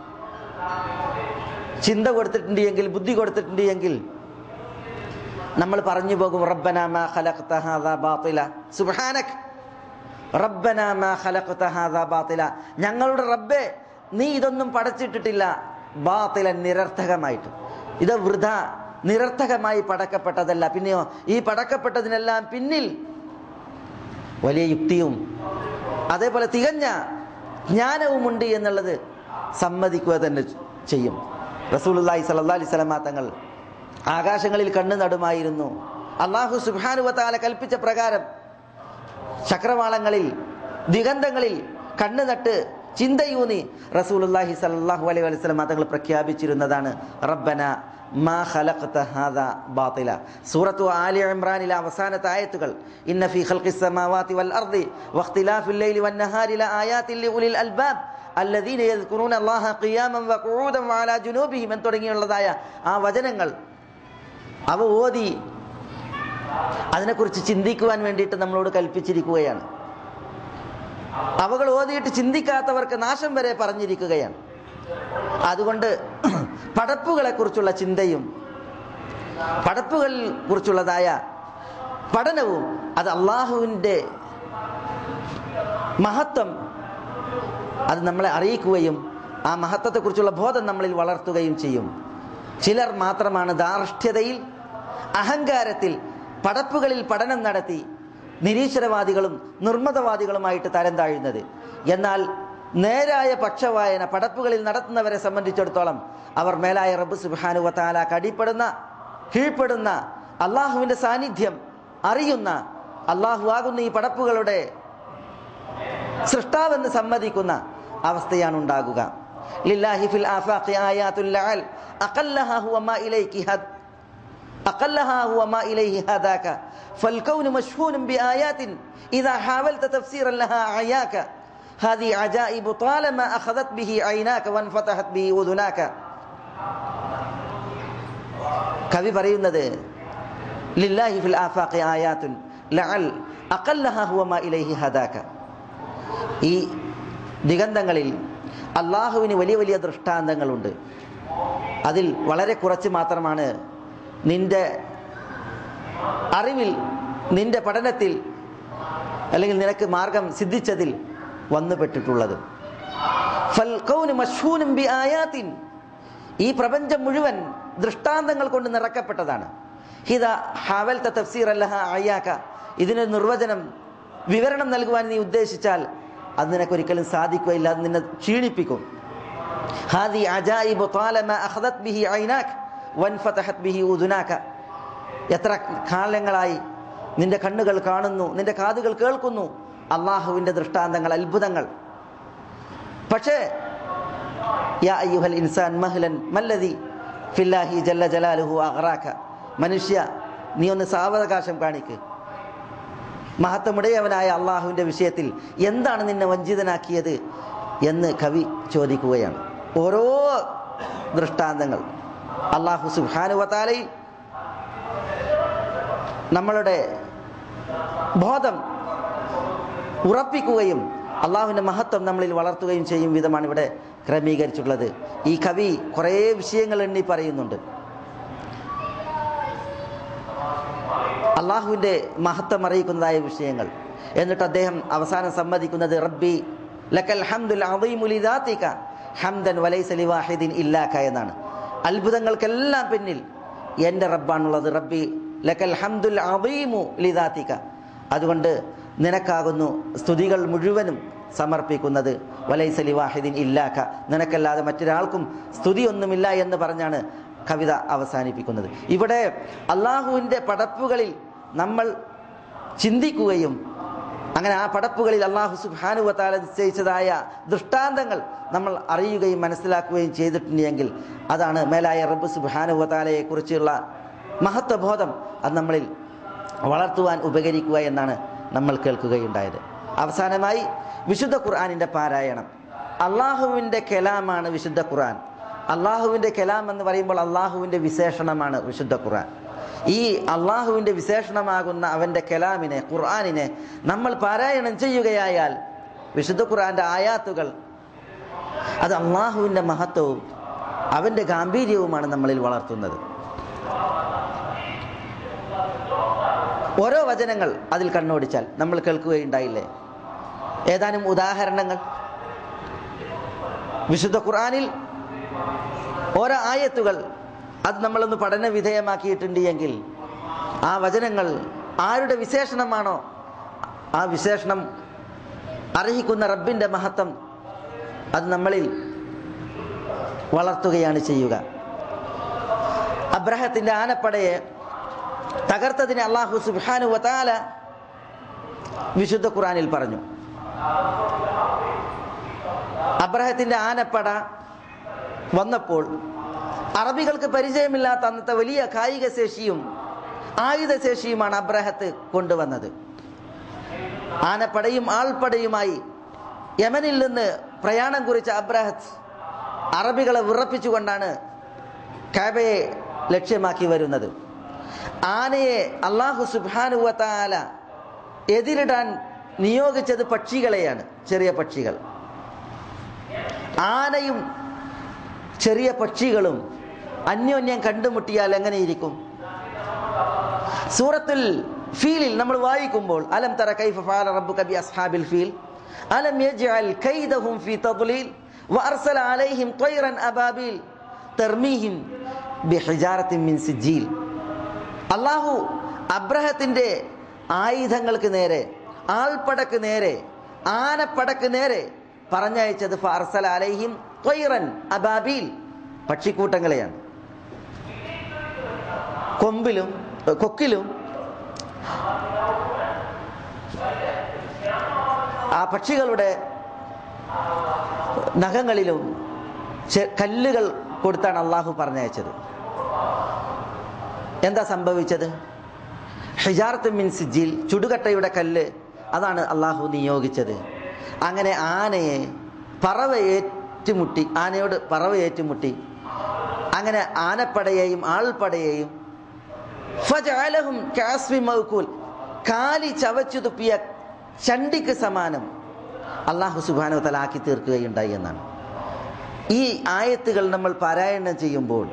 ചിന്ത കൊടുത്തിട്ടുണ്ട് എങ്കിൽ ബുദ്ധി കൊടുത്തിട്ടുണ്ട് എങ്കിൽ നമ്മൾ പറഞ്ഞു പോകും റബ്ബന മാ ഖലഖ്ത ഹാദാ ബാത്തില സുബ്ഹാനക് റബ്ബന മാ ഖലഖ്ത ഹാദാ ബാത്തില ഞങ്ങളുടെ റബ്ബേ നീ ഇതൊന്നും പടച്ചിട്ടിട്ടില്ല ബാത്തില നിരർത്ഥകമായിട്ട് ഇത് വൃഥ നിരർത്ഥകമായി പടക്കപ്പെട്ടതല്ല പിന്നെയോ ഈ പടക്കപ്പെട്ടതിനെല്ലാം പിന്നിൽ വലിയ യുക്തിയും അതേപോലെ തികഞ്ഞ ജ്ഞാനവുമുണ്ട് എന്നുള്ളത് സമ്മതിക്കുക തന്നെ ചെയ്യും റസൂലുള്ളാഹി സ്വല്ലല്ലാഹി അലൈഹി വസല്ലമ തങ്ങൾ ആകാശങ്ങളിൽ കണ്ണു നടുമായിരുന്നു അള്ളാഹു സുബാനുവത്താല കൽപ്പിച്ച പ്രകാരം ചക്രവാളങ്ങളിൽ ദിഗന്ധങ്ങളിൽ കണ്ണു നട്ട് ചിന്തയൂന്നി റസൂലുള്ളാഹി സല്ലല്ലാഹു അലൈഹി വസല്ലം തങ്ങൾ പ്രഖ്യാപിച്ചിരുന്നതാണ് റബ്ബന മാ ഖലഖത ഹാദാ ബാത്തില സൂറത്തു ആലി ഇംറാനിലെ അവസാനത്തെ ആയത്തുകൾ ഇന്ന ഫീ ഖൽഖിസ് സമാവാതി വൽ അർദി വഖ്തിലാഫിൽ ലൈലി വൻ നഹാരി ലആയാതിൻ ലിഉലിൽ അൽബാബ് അല്ലദീന യദ്കുറൂന അല്ലാഹ ഖിയാമൻ വഖുഊദൻ വഅലാ ജുനൂബിഹിം എന്ന് തുടങ്ങിയുള്ളതായ ആ വചനങ്ങൾ അവ ഓതി അതിനെക്കുറിച്ച് ചിന്തിക്കുവാൻ വേണ്ടിയിട്ട് നമ്മളോട് കൽപ്പിച്ചിരിക്കുകയാണ് അവകൾ ഓതിയിട്ട് ചിന്തിക്കാത്തവർക്ക് നാശം വരെ പറഞ്ഞിരിക്കുകയാണ് അതുകൊണ്ട് പടപ്പുകളെ കുറിച്ചുള്ള ചിന്തയും പടപ്പുകളിൽ കുറിച്ചുള്ളതായ പഠനവും അത് അള്ളാഹുവിൻ്റെ മഹത്വം അത് നമ്മളെ അറിയിക്കുകയും ആ മഹത്വത്തെക്കുറിച്ചുള്ള ബോധം നമ്മളിൽ വളർത്തുകയും ചെയ്യും ചിലർ മാത്രമാണ് ധാർഷ്ട്യതയിൽ അഹങ്കാരത്തിൽ പടപ്പുകളിൽ പഠനം നടത്തി നിരീശ്വരവാദികളും നിർമ്മതവാദികളുമായിട്ട് തരം താഴുന്നത് എന്നാൽ നേരായ പക്ഷവായന പടപ്പുകളിൽ നടത്തുന്നവരെ സംബന്ധിച്ചിടത്തോളം അവർ മേലായ റബ്ബ് സുബാനു വത്താല കടിപ്പെടുന്ന കീഴ്പ്പെടുന്ന അള്ളാഹുവിൻ്റെ സാന്നിധ്യം അറിയുന്ന അള്ളാഹു ആകുന്ന ഈ പടപ്പുകളുടെ സൃഷ്ടാവെന്ന് സമ്മതിക്കുന്ന അവസ്ഥയാണ് ഉണ്ടാകുക ലില്ലാഹി ഫിൽ ആഫാഖി ആയാത്തുൽ ലഅൽ അഖല്ലഹാ ഹുവ മാ ഇലൈകി ഹദ് أقلها هو ما إليه هداك فالكون مشحون بآيات إذا حاولت تفسيرا لها عياك هذه عجائب طالما أخذت به عيناك وانفتحت به أذناك കവി പറയുന്നത് ലില്ലാഹി ഫിൽ ആഫാഖി ആയാത്തുൻ ലഅൽ അഖല്ലഹ ഹുവ മാ ഇലൈഹി ഹദാക ഈ ദിഗന്ധങ്ങളിൽ അള്ളാഹുവിന് വലിയ വലിയ ദൃഷ്ടാന്തങ്ങളുണ്ട് അതിൽ വളരെ കുറച്ച് മാത്രമാണ് നിന്റെ അറിവിൽ നിന്റെ പഠനത്തിൽ അല്ലെങ്കിൽ നിനക്ക് മാർഗം സിദ്ധിച്ചതിൽ വന്നുപെട്ടിട്ടുള്ളത് ഈ പ്രപഞ്ചം മുഴുവൻ ദൃഷ്ടാന്തങ്ങൾ കൊണ്ട് നിറക്കപ്പെട്ടതാണ് ഹിത ഹാവൽത്ത തഫ്സീർ അല്ലഹ അയ്യാക്ക ഇതിന് നിർവചനം വിവരണം നൽകുവാൻ നീ ഉദ്ദേശിച്ചാൽ അത് നിനക്കൊരിക്കലും സാധിക്കുകയില്ല അത് നിന്നെ ക്ഷീണിപ്പിക്കും ഹാദി അജായിബു താലമ അഖദത് ബിഹി ഐനാക് വൻഫതഹത് ബിഹി ഉദുനാക എത്ര കാലങ്ങളായി നിന്റെ കണ്ണുകൾ കാണുന്നു നിന്റെ കാതുകൾ കേൾക്കുന്നു അള്ളാഹുവിൻ്റെ ദൃഷ്ടാന്തങ്ങൾ അത്ഭുതങ്ങൾ പക്ഷേ യാ അയ്യുഹൽ ഇൻസാൻ മഹ്ലൻ മല്ലതി ഫില്ലാഹി ജല്ല ജലാലുഹു അഹ്റാഖ മനുഷ്യ നീ ഒന്ന് സാവകാശം കാണിക്ക് മഹത്വമുടയവനായ അള്ളാഹുവിൻ്റെ വിഷയത്തിൽ എന്താണ് നിന്നെ വഞ്ചിതനാക്കിയത് എന്ന് കവി ചോദിക്കുകയാണ് ഓരോ ദൃഷ്ടാന്തങ്ങൾ അള്ളാഹു സുഹാനുവത്താലയിൽ നമ്മളുടെ ബോധം ഉറപ്പിക്കുകയും അള്ളാഹുവിൻ്റെ മഹത്വം നമ്മളിൽ വളർത്തുകയും ചെയ്യും വിധമാണ് ഇവിടെ ക്രമീകരിച്ചിട്ടുള്ളത് ഈ കവി കുറേ വിഷയങ്ങൾ എണ്ണി പറയുന്നുണ്ട് അള്ളാഹുവിൻ്റെ മഹത്വം അറിയിക്കുന്നതായ വിഷയങ്ങൾ എന്നിട്ട് അദ്ദേഹം അവസാനം സമ്മതിക്കുന്നത് റബ്ബി ലക്കൽ ഹംദുൽ അദീമുലിദാത്തിക ഹംദൻ വലൈസ ലിവാഹിദിൻ ഇല്ലാക്ക എന്നാണ് അത്ഭുതങ്ങൾക്കെല്ലാം പിന്നിൽ എൻ്റെ റബ്ബാണുള്ളത് റബ്ബി ലക്കൽ ഹംദുൽ അദീമു ലിദാത്തിക അതുകൊണ്ട് നിനക്കാകുന്നു സ്തുതികൾ മുഴുവനും സമർപ്പിക്കുന്നത് വലൈസലി വാഹിദിൻ ഇല്ലാക്ക നിനക്കല്ലാതെ മറ്റൊരാൾക്കും സ്തുതിയൊന്നുമില്ല എന്ന് പറഞ്ഞാണ് കവിത അവസാനിപ്പിക്കുന്നത് ഇവിടെ അള്ളാഹുവിൻ്റെ പടപ്പുകളിൽ നമ്മൾ ചിന്തിക്കുകയും അങ്ങനെ ആ പടപ്പുകളിൽ അള്ളാഹു സുബാനുവത്താല നിശ്ചയിച്ചതായ ദൃഷ്ടാന്തങ്ങൾ നമ്മൾ അറിയുകയും മനസ്സിലാക്കുകയും ചെയ്തിട്ടുണ്ടെങ്കിൽ അതാണ് മേലായ റബ്ബ് സുബാനുവത്താലയെ കുറിച്ചുള്ള മഹത്വബോധം അത് നമ്മളിൽ വളർത്തുവാൻ ഉപകരിക്കുക എന്നാണ് നമ്മൾ കേൾക്കുകയുണ്ടായത് അവസാനമായി വിശുദ്ധ ഖുർആാനിൻ്റെ പാരായണം അള്ളാഹുവിൻ്റെ കലാമാണ് വിശുദ്ധ ഖുർആൻ അള്ളാഹുവിൻ്റെ കലാം എന്ന് പറയുമ്പോൾ അള്ളാഹുവിൻ്റെ വിശേഷണമാണ് വിശുദ്ധ ഖുർആൻ ഈ അള്ളാഹുവിൻ്റെ വിശേഷണമാകുന്ന അവൻ്റെ കലാമിനെ ഖുർആാനിനെ നമ്മൾ പാരായണം ചെയ്യുകയായാൽ വിശുദ്ധ ഖുർആൻ്റെ ആയാത്തുകൾ അത് അള്ളാഹുവിൻ്റെ മഹത്വവും അവൻ്റെ ഗാംഭീര്യവുമാണ് നമ്മളിൽ വളർത്തുന്നത് ഓരോ വചനങ്ങൾ അതിൽ കണ്ണോടിച്ചാൽ നമ്മൾ കേൾക്കുകയുണ്ടായില്ലേ ഏതാനും ഉദാഹരണങ്ങൾ വിശുദ്ധ ഖുർആനിൽ ഓരോ ആയത്തുകൾ അത് നമ്മളൊന്ന് പഠന വിധേയമാക്കിയിട്ടുണ്ട് എങ്കിൽ ആ വചനങ്ങൾ ആരുടെ വിശേഷണമാണോ ആ വിശേഷണം അർഹിക്കുന്ന റബ്ബിൻ്റെ മഹത്വം അത് നമ്മളിൽ വളർത്തുകയാണ് ചെയ്യുക അബ്രഹത്തിന്റെ ആനപ്പടയെ തകർത്തതിനെ അള്ളാഹു സുബാനു വതാല വിശുദ്ധ ഖുറാനിൽ പറഞ്ഞു അബ്രഹത്തിന്റെ ആനപ്പട വന്നപ്പോൾ അറബികൾക്ക് പരിചയമില്ലാത്ത അന്നത്തെ വലിയ കായിക ശേഷിയും ആയുധശേഷിയുമാണ് അബ്രഹത്ത് കൊണ്ടുവന്നത് ആനപ്പടയും ആൾപ്പടയുമായി യമനിൽ നിന്ന് പ്രയാണം കുറിച്ച അബ്രഹത്ത് അറബികളെ വിറപ്പിച്ചുകൊണ്ടാണ് കാബയെ ലക്ഷ്യമാക്കി വരുന്നത് ആനയെ അള്ളാഹു സുബാനുവത്താല എതിരിടാൻ നിയോഗിച്ചത് പക്ഷികളെയാണ് ചെറിയ പക്ഷികൾ ആനയും ചെറിയ പക്ഷികളും അന്യോന്യം കണ്ടുമുട്ടിയാൽ എങ്ങനെയിരിക്കും സൂറത്തുൽ ഫീലിൽ നമ്മൾ വായിക്കുമ്പോൾ അലം തറ കൈഫ ഫഅല റബ്ബുക ബി അസ്ഹാബിൽ ഫീൽ അലം യജ്അൽ കൈദഹും ഫീ തദ്ലീൽ വഅർസല അലൈഹിം ത്വയ്റൻ അബാബീൽ തർമീഹിം ബിഹിജാറത്തിൻ മിൻ സിജീൽ അല്ലാഹു അബ്രഹത്തിന്റെ ആയുധങ്ങൾക്ക് നേരെ ആൾപ്പടക്ക് നേരെ ആനപ്പടക്ക് നേരെ പറഞ്ഞയച്ചത് ഫഅർസല അലൈഹിം ത്വയ്റൻ അബാബീൽ പക്ഷിക്കൂട്ടങ്ങളെയാണ് കൊമ്പിലും കൊക്കിലും ആ പക്ഷികളുടെ നഖങ്ങളിലും ചെ- കല്ലുകൾ കൊടുത്താണ് അള്ളാഹു പറഞ്ഞയച്ചത് എന്താ സംഭവിച്ചത് ഹിജാർത്ത് മിൻ സിജിൽ ചുടുകട്ടയുടെ കല്ല് അതാണ് അള്ളാഹു നിയോഗിച്ചത് അങ്ങനെ ആനയെ പറവ ഏറ്റുമുട്ടി ആനയോട് പറവ ഏറ്റുമുട്ടി അങ്ങനെ ആനപ്പടയെയും ആൾപ്പടയെയും ഫജഅലഹും കാസ്മി മൗകൂൽ കാലി ചവച്ചു തുപ്പിയ ചണ്ടിക്ക് സമാനം അള്ളാഹു സുബാനോ തലാക്കി തീർക്കുകയുണ്ടായി എന്നാണ് ഈ ആയത്തുകൾ നമ്മൾ പാരായണം ചെയ്യുമ്പോൾ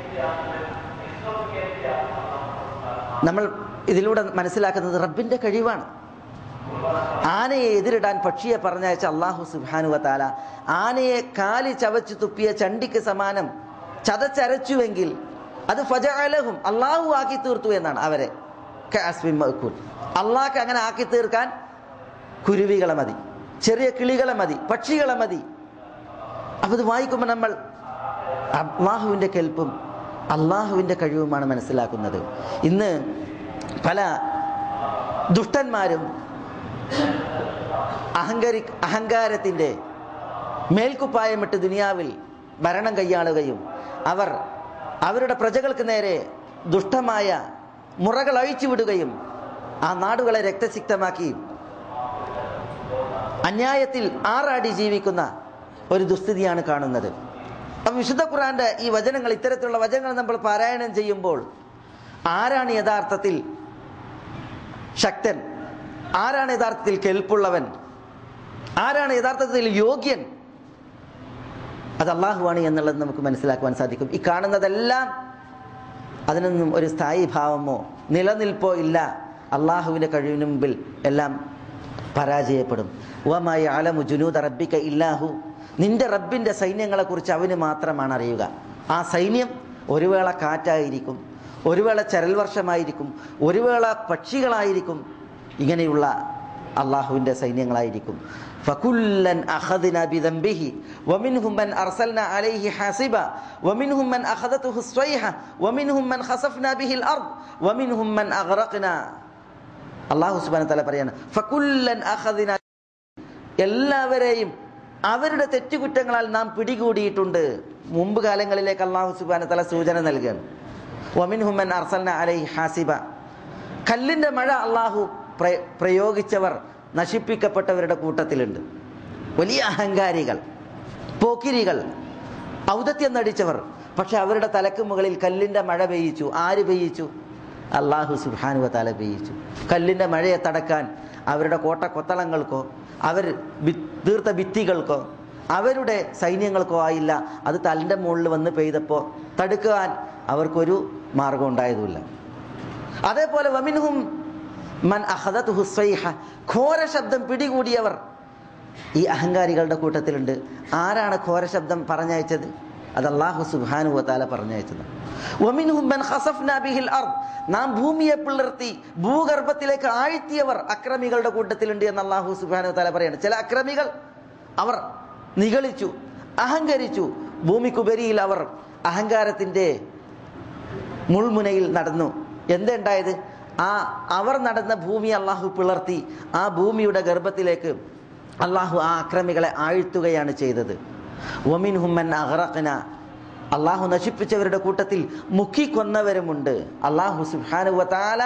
നമ്മൾ ഇതിലൂടെ മനസ്സിലാക്കുന്നത് റബ്ബിന്റെ കഴിവാണ് ആനയെ എതിരിടാൻ പക്ഷിയെ പറഞ്ഞയച്ച അള്ളാഹു സുബാനുവ താല ആനയെ കാലി ചവച്ചു തുപ്പിയ ചണ്ടിക്ക് സമാനം ചതച്ചരച്ചുവെങ്കിൽ അത് ഫജഅലഹും അള്ളാഹു ആക്കി തീർത്തു എന്നാണ് അവരെ കാസ്മിൻ മഅ്കൂൽ. അള്ളാഹ്ക്ക് അങ്ങനെ ആക്കി തീർക്കാൻ കുരുവികളെ മതി ചെറിയ കിളികളെ മതി പക്ഷികളെ മതി അപ്പൊ ഇത് വായിക്കുമ്പോൾ നമ്മൾ അള്ളാഹുവിൻ്റെ കെൽപ്പും അള്ളാഹുവിൻ്റെ കഴിവുമാണ് മനസ്സിലാക്കുന്നത് ഇന്ന് പല ദുഷ്ടന്മാരും അഹങ്കാരി അഹങ്കാരത്തിൻ്റെ മേൽക്കുപ്പായമിട്ട് ദുനിയാവിൽ ഭരണം കൈയാളുകയും അവർ അവരുടെ പ്രജകൾക്ക് നേരെ ദുഷ്ടമായ മുറകൾ അഴിച്ചുവിടുകയും ആ നാടുകളെ രക്തസിക്തമാക്കി അന്യായത്തിൽ ആറാടി ജീവിക്കുന്ന ഒരു ദുസ്ഥിതിയാണ് കാണുന്നത് അപ്പം വിശുദ്ധ ഖുറാന്റെ ഈ വചനങ്ങൾ ഇത്തരത്തിലുള്ള വചനങ്ങൾ നമ്മൾ പാരായണം ചെയ്യുമ്പോൾ ആരാണ് യഥാർത്ഥത്തിൽ ശക്തൻ ആരാണ് യഥാർത്ഥത്തിൽ കെൽപ്പുള്ളവൻ ആരാണ് യഥാർത്ഥത്തിൽ യോഗ്യൻ അത് അള്ളാഹുവാണ് എന്നുള്ളത് നമുക്ക് മനസ്സിലാക്കുവാൻ സാധിക്കും ഈ കാണുന്നതെല്ലാം അതിനൊന്നും ഒരു സ്ഥായി ഭാവമോ നിലനിൽപ്പോ ഇല്ല അള്ളാഹുവിൻ്റെ കഴിവിന് മുമ്പിൽ എല്ലാം പരാജയപ്പെടും വമായി അലമു ജുനൂദ റബ്ബിക്ക ഇല്ലാഹു നിന്റെ റബ്ബിൻ്റെ സൈന്യങ്ങളെക്കുറിച്ച് അവന് മാത്രമാണ് അറിയുക ആ സൈന്യം ഒരു വേള കാറ്റായിരിക്കും ഒരു വേള ചരൽ വർഷമായിരിക്കും ഒരു വേള പക്ഷികളായിരിക്കും ഇങ്ങനെയുള്ള അള്ളാഹുവിൻ്റെ സൈന്യങ്ങളായിരിക്കും ഫകുല്ലൻ അഖദ്ന ബിദംബിഹി വമിൻഹും മൻ അർസൽന അലൈഹി ഹാസിബ വമിൻഹും മൻ അഖദതുഹു സ്വൈഹ വമിൻഹും മൻ ഖസഫ്ന ബിഹിൽ അർദ് വമിൻഹും മൻ അഗ്റഖ്ന അള്ളാഹു സുബ്ഹാനഹു വ തആല പറയാണ് ഫകുല്ലൻ അഖദ്ന എല്ലാവരെയും അവരുടെ തെറ്റുകുറ്റങ്ങളാൽ നാം പിടികൂടിയിട്ടുണ്ട് മുമ്പ് കാലങ്ങളിലേക്ക് അള്ളാഹു സുബാന തല സൂചന നൽകുകയാണ് ഒമിൻഹുമൻ അർസൽന അലൈ ഹാസിബ കല്ലിൻ്റെ മഴ അള്ളാഹു പ്ര- പ്രയോഗിച്ചവർ നശിപ്പിക്കപ്പെട്ടവരുടെ കൂട്ടത്തിലുണ്ട് വലിയ അഹങ്കാരികൾ പോക്കിരികൾ ഔദത്യം നടിച്ചവർ പക്ഷെ അവരുടെ തലക്ക് മുകളിൽ കല്ലിൻ്റെ മഴ പെയ്യിച്ചു ആര് പെയ്യിച്ചു അള്ളാഹു സുബാനുവ തല പെയ്യിച്ചു കല്ലിൻ്റെ മഴയെ തടക്കാൻ അവരുടെ കോട്ട കൊത്തളങ്ങൾക്കോ അവർ വി- തീർത്ത ഭിത്തികൾക്കോ അവരുടെ സൈന്യങ്ങൾക്കോ ആയില്ല അത് തലിൻ്റെ മുകളിൽ വന്ന് പെയ്തപ്പോൾ തടുക്കാൻ അവർക്കൊരു മാർഗം ഉണ്ടായതുമില്ല അതേപോലെ വമിൻഹും മൻ അഹദത്ത് ഹുസ്വൈഹ ഘോര ശബ്ദം പിടികൂടിയവർ ഈ അഹങ്കാരികളുടെ കൂട്ടത്തിലുണ്ട് ആരാണ് ഘോര ശബ്ദം പറഞ്ഞയച്ചത് അത് അള്ളാഹു സുബാനു വതാല പറഞ്ഞയച്ചത് വമിൻഹും മൻ ഖസഫ്നാ ബിഹിൽ അർദ് നാം ഭൂമിയെ പിളർത്തി ഭൂഗർഭത്തിലേക്ക് ആഴ്ത്തിയവർ അക്രമികളുടെ കൂട്ടത്തിലുണ്ട് എന്ന് അള്ളാഹു സുബാനു വതാല പറയാണ് ചില അക്രമികൾ അവർ നിഗളിച്ചു അഹങ്കരിച്ചു ഭൂമിക്കുപരിയിൽ അവർ അഹങ്കാരത്തിൻ്റെ മുൾമുനയിൽ നടന്നു എന്തുണ്ടായത് ആ അവർ നടന്ന ഭൂമി അള്ളാഹു പിളർത്തി ആ ഭൂമിയുടെ ഗർഭത്തിലേക്ക് അള്ളാഹു ആ അക്രമികളെ ആഴ്ത്തുകയാണ് ചെയ്തത് ഒമിൻ ഹുമ്മൻ അഹറഖന അള്ളാഹു നശിപ്പിച്ചവരുടെ കൂട്ടത്തിൽ മുക്കിക്കൊന്നവരുമുണ്ട് അള്ളാഹു സുഹാനുവത്താല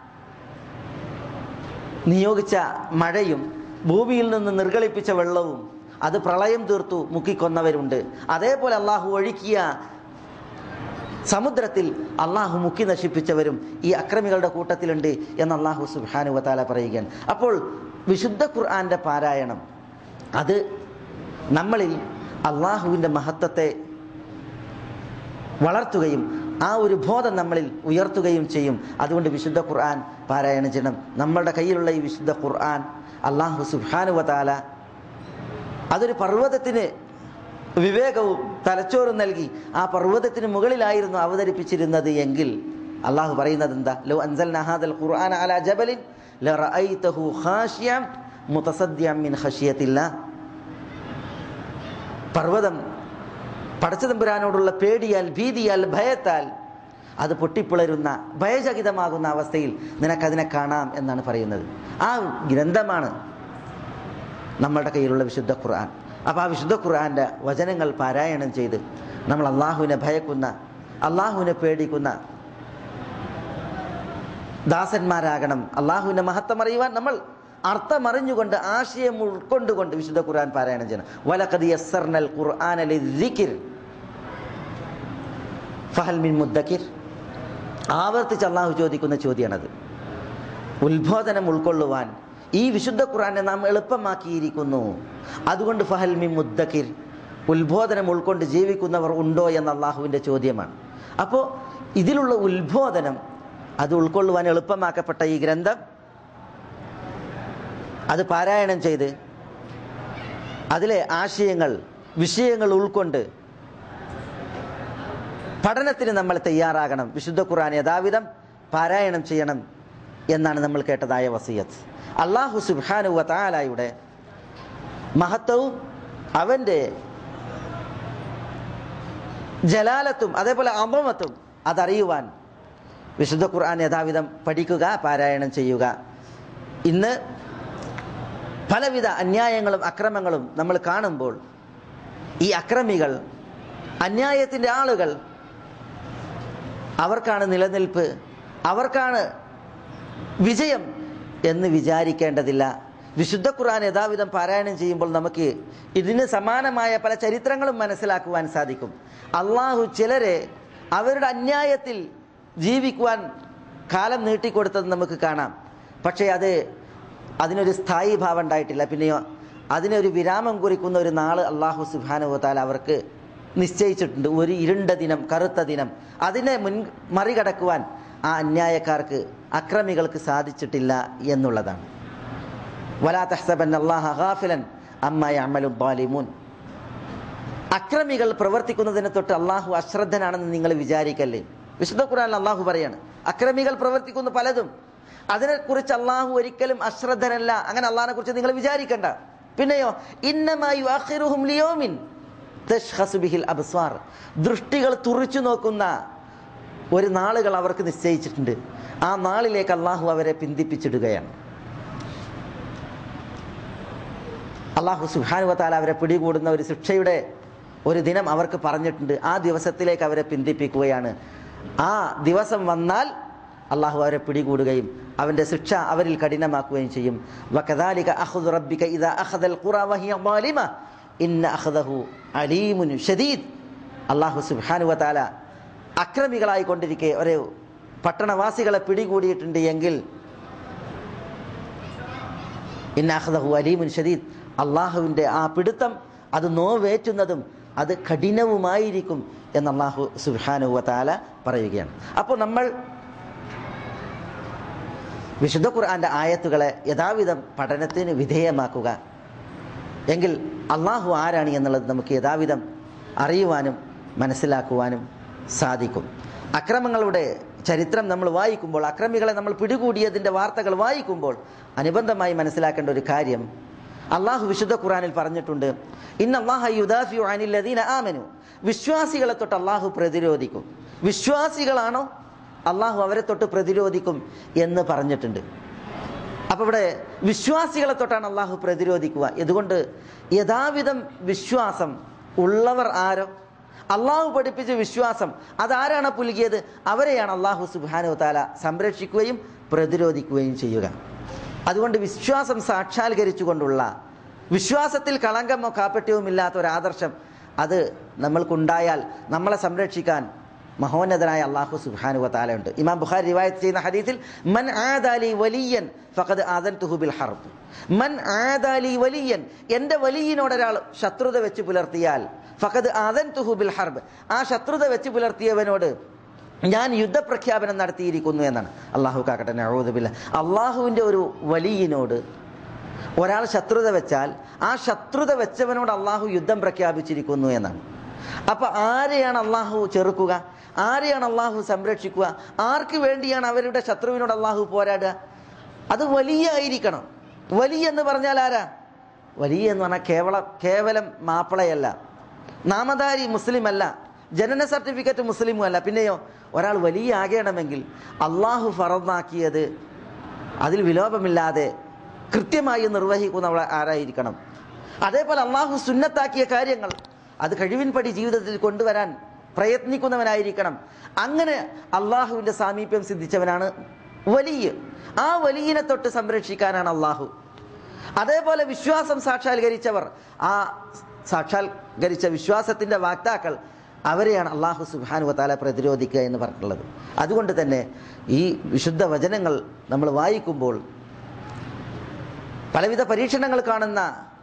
നിയോഗിച്ച മഴയും ഭൂമിയിൽ നിന്ന് നിർഗളിപ്പിച്ച വെള്ളവും അത് പ്രളയം തീർത്തു മുക്കിക്കൊന്നവരുണ്ട് അതേപോലെ അള്ളാഹു ഒഴുക്കിയ സമുദ്രത്തിൽ അള്ളാഹു മുക്കി നശിപ്പിച്ചവരും ഈ അക്രമികളുടെ കൂട്ടത്തിലുണ്ട് എന്ന് അള്ളാഹു സുബാനു വത്താല പറയുകയാണ് അപ്പോൾ വിശുദ്ധ ഖുർആന്റെ പാരായണം അത് നമ്മളിൽ അള്ളാഹുവിൻ്റെ മഹത്വത്തെ വളർത്തുകയും ആ ഒരു ബോധം നമ്മളിൽ ഉയർത്തുകയും ചെയ്യും അതുകൊണ്ട് വിശുദ്ധ ഖുർആൻ പാരായണം ചെയ്യണം നമ്മളുടെ കയ്യിലുള്ള ഈ വിശുദ്ധ ഖുർആൻ അള്ളാഹു സുബാനുവതാല അതൊരു പർവ്വതത്തിന് വിവേകവും തലച്ചോറും നൽകി ആ പർവ്വതത്തിന് മുകളിലായിരുന്നു അവതരിപ്പിച്ചിരുന്നത് എങ്കിൽ അള്ളാഹു പറയുന്നത് എന്താ ലോ അൻസൽ നഹാദൽ ഖുർആൻ അല ജബലിൻ ലറഅയ്തഹു ഖാശിയം മുതസദ്ദിയം മിൻ ഖശിയത്തില്ല പർവ്വതം പടച്ചതമ്പുരാനോടുള്ള പേടിയാൽ ഭീതിയാൽ ഭയത്താൽ അത് പൊട്ടിപ്പിളരുന്ന ഭയചകിതമാകുന്ന അവസ്ഥയിൽ നിനക്കതിനെ കാണാം എന്നാണ് പറയുന്നത് ആ ഗ്രന്ഥമാണ് നമ്മളുടെ കയ്യിലുള്ള വിശുദ്ധ ഖുർആൻ അപ്പോൾ ആ വിശുദ്ധ ഖുർആൻ്റെ വചനങ്ങൾ പാരായണം ചെയ്ത് നമ്മൾ അള്ളാഹുവിനെ ഭയക്കുന്ന അള്ളാഹുവിനെ പേടിക്കുന്ന ദാസന്മാരാകണം അള്ളാഹുവിൻ്റെ മഹത്വം അറിയുവാൻ നമ്മൾ അർത്ഥമറിഞ്ഞുകൊണ്ട് ആശയം ഉൾക്കൊണ്ടുകൊണ്ട് വിശുദ്ധ ഖുർആൻ പാരായണം ചെയ്യണം വലഖദ് യസ്സർനൽ ഖുർആന ലിദ്ദിക്ർ ഫഹൽ മിൻ മുദ്ദക്കിർ ആവർത്തിച്ച് അള്ളാഹു ചോദിക്കുന്ന ചോദ്യമാണത് ഉത്ബോധനം ഉൾക്കൊള്ളുവാൻ ഈ വിശുദ്ധ ഖുർആനെ നാം എളുപ്പമാക്കിയിരിക്കുന്നു അതുകൊണ്ട് ഫഹൽ മിൻ മുദ്ദക്കിർ ഉത്ബോധനം ഉൾക്കൊണ്ട് ജീവിക്കുന്നവർ ഉണ്ടോ എന്ന അള്ളാഹുവിൻ്റെ ചോദ്യമാണ് അപ്പോൾ ഇതിലുള്ള ഉത്ബോധനം അത് ഉൾക്കൊള്ളുവാൻ എളുപ്പമാക്കപ്പെട്ട ഈ ഗ്രന്ഥം അത് പാരായണം ചെയ്ത് അതിലെ ആശയങ്ങൾ വിഷയങ്ങൾ ഉൾക്കൊണ്ട് പഠനത്തിന് നമ്മൾ തയ്യാറാകണം വിശുദ്ധ ഖുർആൻ യഥാവിധം പാരായണം ചെയ്യണം എന്നാണ് നമ്മൾ കേട്ടതായ വസീയത്ത് അള്ളാഹു സുബാനു വതാലായുടെ മഹത്വവും അവൻ്റെ ജലാലത്തും അതേപോലെ അമമത്തും അതറിയുവാൻ വിശുദ്ധ ഖുർആൻ യഥാവിധം പഠിക്കുക പാരായണം ചെയ്യുക ഇന്ന് പലവിധ അന്യായങ്ങളും അക്രമങ്ങളും നമ്മൾ കാണുമ്പോൾ ഈ അക്രമികൾ അന്യായത്തിൻ്റെ ആളുകൾ അവർക്കാണ് നിലനിൽപ്പ് അവർക്കാണ് വിജയം എന്ന് വിചാരിക്കേണ്ടതില്ല വിശുദ്ധ ഖുർആൻ യഥാവിധം പാരായണം ചെയ്യുമ്പോൾ നമുക്ക് ഇതിന് സമാനമായ പല ചരിത്രങ്ങളും മനസ്സിലാക്കുവാൻ സാധിക്കും അള്ളാഹു ചിലരെ അവരുടെ അന്യായത്തിൽ ജീവിക്കുവാൻ കാലം നീട്ടിക്കൊടുത്തത് നമുക്ക് കാണാം പക്ഷേ അത് അതിനൊരു സ്ഥായി ഭാവം ഉണ്ടായിട്ടില്ല പിന്നെയോ അതിനൊരു വിരാമം കുറിക്കുന്ന ഒരു നാൾ അള്ളാഹു സുബാനുവത്താൽ അവർക്ക് നിശ്ചയിച്ചിട്ടുണ്ട് ഒരു ഇരുണ്ട ദിനം കറുത്ത ദിനം അതിനെ മുൻ മറികടക്കുവാൻ ആ അന്യായക്കാർക്ക് അക്രമികൾക്ക് സാധിച്ചിട്ടില്ല എന്നുള്ളതാണ് വലാ തഹ്സബൻ അള്ളാഹ ഹാഫിലൻ അമ്മായി അമലു ബാലിമൂൻ അക്രമികൾ പ്രവർത്തിക്കുന്നതിനെ തൊട്ട് അള്ളാഹു അശ്രദ്ധനാണെന്ന് നിങ്ങൾ വിചാരിക്കല്ലേ വിശുദ്ധ ഖുർആൻ അള്ളാഹു പറയാണ് അക്രമികൾ പ്രവർത്തിക്കുന്ന പലതും അതിനെക്കുറിച്ച് അള്ളാഹു ഒരിക്കലും അശ്രദ്ധനല്ല അങ്ങനെ അള്ളാഹിനെ കുറിച്ച് നിങ്ങൾ വിചാരിക്കണ്ട പിന്നെയോ ഇന്നമായുമിൻ അബ്സ്വാർ ദൃഷ്ടികൾ തുറിച്ചു നോക്കുന്ന ഒരു നാളുകൾ അവർക്ക് നിശ്ചയിച്ചിട്ടുണ്ട് ആ നാളിലേക്ക് അള്ളാഹു അവരെ പിന്തിപ്പിച്ചിടുകയാണ് അള്ളാഹു സുഹാനുവത്താൽ അവരെ പിടികൂടുന്ന ഒരു ശിക്ഷയുടെ ഒരു ദിനം അവർക്ക് പറഞ്ഞിട്ടുണ്ട് ആ ദിവസത്തിലേക്ക് അവരെ പിന്തിപ്പിക്കുകയാണ് ആ ദിവസം വന്നാൽ അള്ളാഹു അവരെ പിടികൂടുകയും അവൻ്റെ ശിക്ഷ അവരിൽ കഠിനമാക്കുകയും ചെയ്യും വകദാലിക അഖ്ദു റബ്ബിക ഇദാ അഖദൽ ഖുറ വഹിയ ളാലിമ ഇന്ന അഖദഹു അലീമുൻ ഷദീദ് അള്ളാഹു സുബ്ഹാനഹു വതആല അക്രമികളായി കൊണ്ടിരിക്കെ ഒരു പട്ടണവാസികളെ പിടികൂടിയിട്ടുണ്ട് എങ്കിൽ ഇന്ന അഖദഹു അലീമുൻ ഷദീദ് അള്ളാഹുവിൻ്റെ ആ പിടുത്തം അത് നോവേറ്റുന്നതും അത് കഠിനവുമായിരിക്കും എന്ന് അള്ളാഹു സുബ്ഹാനഹു വതആല പറയുകയാണ് അപ്പോൾ നമ്മൾ വിശുദ്ധ ഖുർആന്റെ ആയത്തുകളെ യഥാവിധം പഠനത്തിന് വിധേയമാക്കുക എങ്കിൽ അള്ളാഹു ആരാണ് എന്നുള്ളത് നമുക്ക് യഥാവിധം അറിയുവാനും മനസ്സിലാക്കുവാനും സാധിക്കും അക്രമങ്ങളുടെ ചരിത്രം നമ്മൾ വായിക്കുമ്പോൾ അക്രമികളെ നമ്മൾ പിടികൂടിയതിൻ്റെ വാർത്തകൾ വായിക്കുമ്പോൾ അനുബന്ധമായി മനസ്സിലാക്കേണ്ട ഒരു കാര്യം അള്ളാഹു വിശുദ്ധ ഖുറാനിൽ പറഞ്ഞിട്ടുണ്ട് ഇന്ന് അള്ളാഹു ആമനു വിശ്വാസികളെ തൊട്ട് അള്ളാഹു പ്രതിരോധിക്കും വിശ്വാസികളാണോ അള്ളാഹു അവരെ തൊട്ട് പ്രതിരോധിക്കും എന്ന് പറഞ്ഞിട്ടുണ്ട് അപ്പൊ ഇവിടെ വിശ്വാസികളെ തൊട്ടാണ് അള്ളാഹു പ്രതിരോധിക്കുക ഇതുകൊണ്ട് യഥാവിധം വിശ്വാസം ഉള്ളവർ ആരോ അള്ളാഹു പഠിപ്പിച്ച വിശ്വാസം അതാരാണ് പുലുകിയത് അവരെയാണ് അള്ളാഹു സുബാനു താല സംരക്ഷിക്കുകയും പ്രതിരോധിക്കുകയും ചെയ്യുക അതുകൊണ്ട് വിശ്വാസം സാക്ഷാത്കരിച്ചുകൊണ്ടുള്ള വിശ്വാസത്തിൽ കളങ്കമോ കാപ്പറ്റ്യവും ഇല്ലാത്ത ഒരു ആദർശം അത് നമ്മൾക്കുണ്ടായാൽ നമ്മളെ സംരക്ഷിക്കാൻ മഹോന്നതനായ അള്ളാഹു സുബാനു താലയുണ്ട് ഇമാം ബുഖാരി റിവായത്ത് ചെയ്യുന്ന ഹദീസിൽ മൻ ആദാലി വലിയൻ ഫഖദ് ആദൻതുഹു ബിൽ ഹർബ് മൻ ആദാലി വലിയൻ എൻ്റെ വലിയനോട് ഒരാൾ ശത്രുത വെച്ച് പുലർത്തിയാൽ ഫഖദ് ആദൻതുഹു ബിൽ ഹർബ് ആ ശത്രുത വെച്ച് പുലർത്തിയവനോട് ഞാൻ യുദ്ധപ്രഖ്യാപനം നടത്തിയിരിക്കുന്നു എന്നാണ് അള്ളാഹു കാക്കട്ടെ നഴൂതുബില്ല അള്ളാഹുവിൻ്റെ ഒരു വലിയനോട് ഒരാൾ ശത്രുത വെച്ചാൽ ആ ശത്രുത വെച്ചവനോട് അള്ളാഹു യുദ്ധം പ്രഖ്യാപിച്ചിരിക്കുന്നു എന്നാണ് അപ്പൊ ആരെയാണ് അള്ളാഹു ചെറുക്കുക ആരെയാണ് അള്ളാഹു സംരക്ഷിക്കുക ആർക്ക് വേണ്ടിയാണ് അവരുടെ ശത്രുവിനോട് അള്ളാഹു പോരാടുക അത് വലിയ ആയിരിക്കണം വലിയ എന്ന് പറഞ്ഞാൽ ആരാ വലിയ എന്ന് പറഞ്ഞാൽ കേവല കേവലം മാപ്പിളയല്ല നാമധാരി മുസ്ലിം അല്ല ജനന സർട്ടിഫിക്കറ്റ് മുസ്ലിമും അല്ല പിന്നെയോ ഒരാൾ വലിയ ആകണമെങ്കിൽ അള്ളാഹു ഫറന്നാക്കിയത് അതിൽ വിലോപമില്ലാതെ കൃത്യമായി നിർവഹിക്കുന്നവൾ ആരായിരിക്കണം അതേപോലെ അള്ളാഹു സുന്നത്താക്കിയ കാര്യങ്ങൾ അത് കഴിവിൻപടി ജീവിതത്തിൽ കൊണ്ടുവരാൻ പ്രയത്നിക്കുന്നവനായിരിക്കണം അങ്ങനെ അള്ളാഹുവിൻ്റെ സാമീപ്യം സിദ്ധിച്ചവനാണ് വലിയ ആ വലിയനെ തൊട്ട് സംരക്ഷിക്കാനാണ് അള്ളാഹു അതേപോലെ വിശ്വാസം സാക്ഷാത്കരിച്ചവർ ആ സാക്ഷാത്കരിച്ച വിശ്വാസത്തിന്റെ വാക്താക്കൾ അവരെയാണ് അള്ളാഹു സുബാനു താല പ്രതിരോധിക്കുക എന്ന് പറഞ്ഞിട്ടുള്ളത് അതുകൊണ്ട് തന്നെ ഈ വിശുദ്ധ വചനങ്ങൾ നമ്മൾ വായിക്കുമ്പോൾ പലവിധ പരീക്ഷണങ്ങൾ കാണുന്ന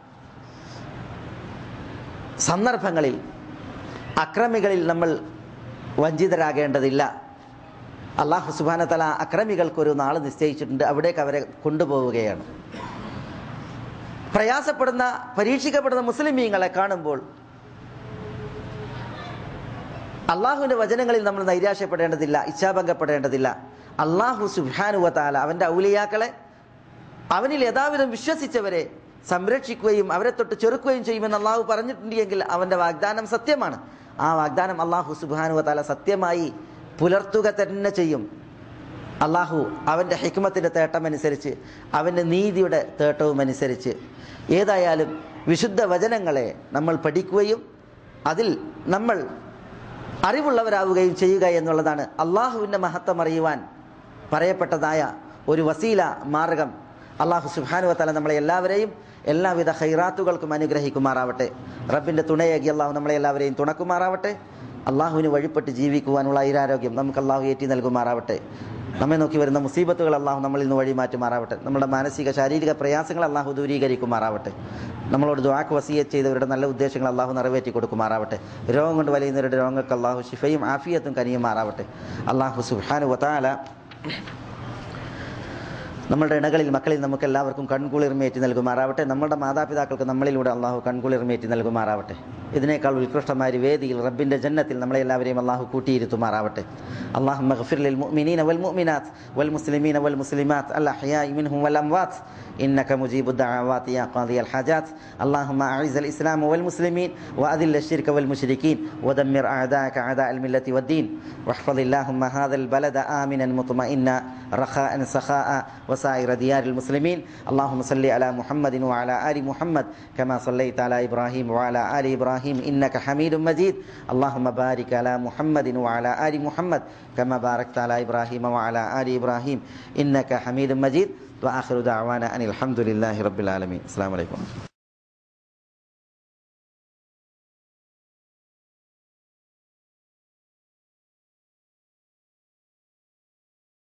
സന്ദർഭങ്ങളിൽ അക്രമികളിൽ നമ്മൾ വഞ്ചിതരാകേണ്ടതില്ല അള്ളാഹു സുബാന തല അക്രമികൾക്കൊരു നാൾ നിശ്ചയിച്ചിട്ടുണ്ട് അവിടേക്ക് അവരെ കൊണ്ടുപോവുകയാണ് പ്രയാസപ്പെടുന്ന പരീക്ഷിക്കപ്പെടുന്ന മുസ്ലിമീങ്ങളെ കാണുമ്പോൾ അള്ളാഹുവിന്റെ വചനങ്ങളിൽ നമ്മൾ നൈരാശ്യപ്പെടേണ്ടതില്ല ഇച്ഛാഭംഗപ്പെടേണ്ടതില്ല അള്ളാഹു സുബാനുവ താല അവന്റെ ഔലിയാക്കളെ അവനിൽ യഥാവിധം വിശ്വസിച്ചവരെ സംരക്ഷിക്കുകയും അവരെ തൊട്ട് ചെറുക്കുകയും ചെയ്യുമെന്ന് അള്ളാഹു പറഞ്ഞിട്ടുണ്ട് എങ്കിൽ അവന്റെ വാഗ്ദാനം സത്യമാണ് ആ വാഗ്ദാനം അള്ളാഹു സുബാനുവ താല സത്യമായി പുലർത്തുക തന്നെ ചെയ്യും അള്ളാഹു അവൻ്റെ ഹിക്മത്തിൻ്റെ തേട്ടമനുസരിച്ച് അവൻ്റെ നീതിയുടെ തേട്ടവും അനുസരിച്ച് ഏതായാലും വിശുദ്ധ വചനങ്ങളെ നമ്മൾ പഠിക്കുകയും അതിൽ നമ്മൾ അറിവുള്ളവരാവുകയും ചെയ്യുക എന്നുള്ളതാണ് അള്ളാഹുവിൻ്റെ മഹത്വം അറിയുവാൻ പറയപ്പെട്ടതായ ഒരു വസീല മാർഗം അള്ളാഹു സുബാനുവത്തല നമ്മളെ എല്ലാവരെയും എല്ലാവിധ ഹൈറാത്തുകൾക്കും അനുഗ്രഹിക്കുമാറാവട്ടെ റബ്ബിൻ്റെ തുണയേകി അള്ളാഹു നമ്മളെ എല്ലാവരെയും തുണക്കുമാറാവട്ടെ അള്ളാഹുവിന് വഴിപ്പെട്ട് ജീവിക്കുവാനുള്ള ഐരാരോഗ്യം നമുക്ക് അള്ളാഹു ഏറ്റി നൽകുമാറാവട്ടെ നമ്മെ നോക്കി വരുന്ന മുസീബത്തുകൾ അള്ളാഹു നമ്മളിൽ നിന്ന് വഴി മാറ്റുമാറാവട്ടെ നമ്മുടെ മാനസിക ശാരീരിക പ്രയാസങ്ങൾ അള്ളാഹു ദൂരീകരിക്കുമാറാവട്ടെ നമ്മളോട് ദ്വാക്ക് വസീയ ചെയ്തവരുടെ നല്ല ഉദ്ദേശങ്ങൾ അള്ളാഹു നിറവേറ്റി കൊടുക്കുമാറാവട്ടെ രോഗം കൊണ്ട് വലിയുന്നവരുടെ രോഗങ്ങൾക്ക് അള്ളാഹു ഷിഫയും ആഫിയത്തും കനിയുമാറാവട്ടെ അള്ളാഹു സുഹാനു വത്താല നമ്മളുടെ ഇണകളിൽ മക്കളിൽ നമുക്ക് എല്ലാവർക്കും കൺകുളിർമേറ്റി നൽകുമാറാവട്ടെ നമ്മുടെ മാതാപിതാക്കൾക്ക് നമ്മളിലൂടെ അള്ളാഹു കൺകുളിർമേറ്റി നൽകുമാറാവട്ടെ ഇതിനേക്കാൾ ഉത്കൃഷ്ടമായ ഒരു വേദിയിൽ റബ്ബിന്റെ ജന്നത്തിൽ നമ്മളെ എല്ലാവരെയും അള്ളാഹു കൂട്ടിയിരുത്തുമാറാവട്ടെ അള്ളാഹു മഗ്ഫിർ ലിൽ മുഅ്മിനീന വൽ മുഅ്മിനാത്ത് വൽ മുസ്ലിമീന വൽ മുസ്ലിമാത്ത് അൽ അഹ്യാഇ മിൻഹും വൽ അംവാത്ത് إنك مجيب الدعوات يا قاضي الحاجات اللهم أعز الإسلام والمسلمين وأذل الشرك والمشركين ودمر أعداءك أعداء الملة والدين واحفظ اللهم هذا البلد آمنا مطمئنا رخاء سخاء وسائر ديار المسلمين اللهم صل على محمد وعلى آل محمد كما صليت على إبراهيم وعلى آل إبراهيم إنك حميد مجيد اللهم بارك على محمد وعلى آل محمد كما باركت على إبراهيم وعلى آل إبراهيم إنك حميد مجيد وآخر دعوانا أن الحمد لله رب العالمين السلام عليكم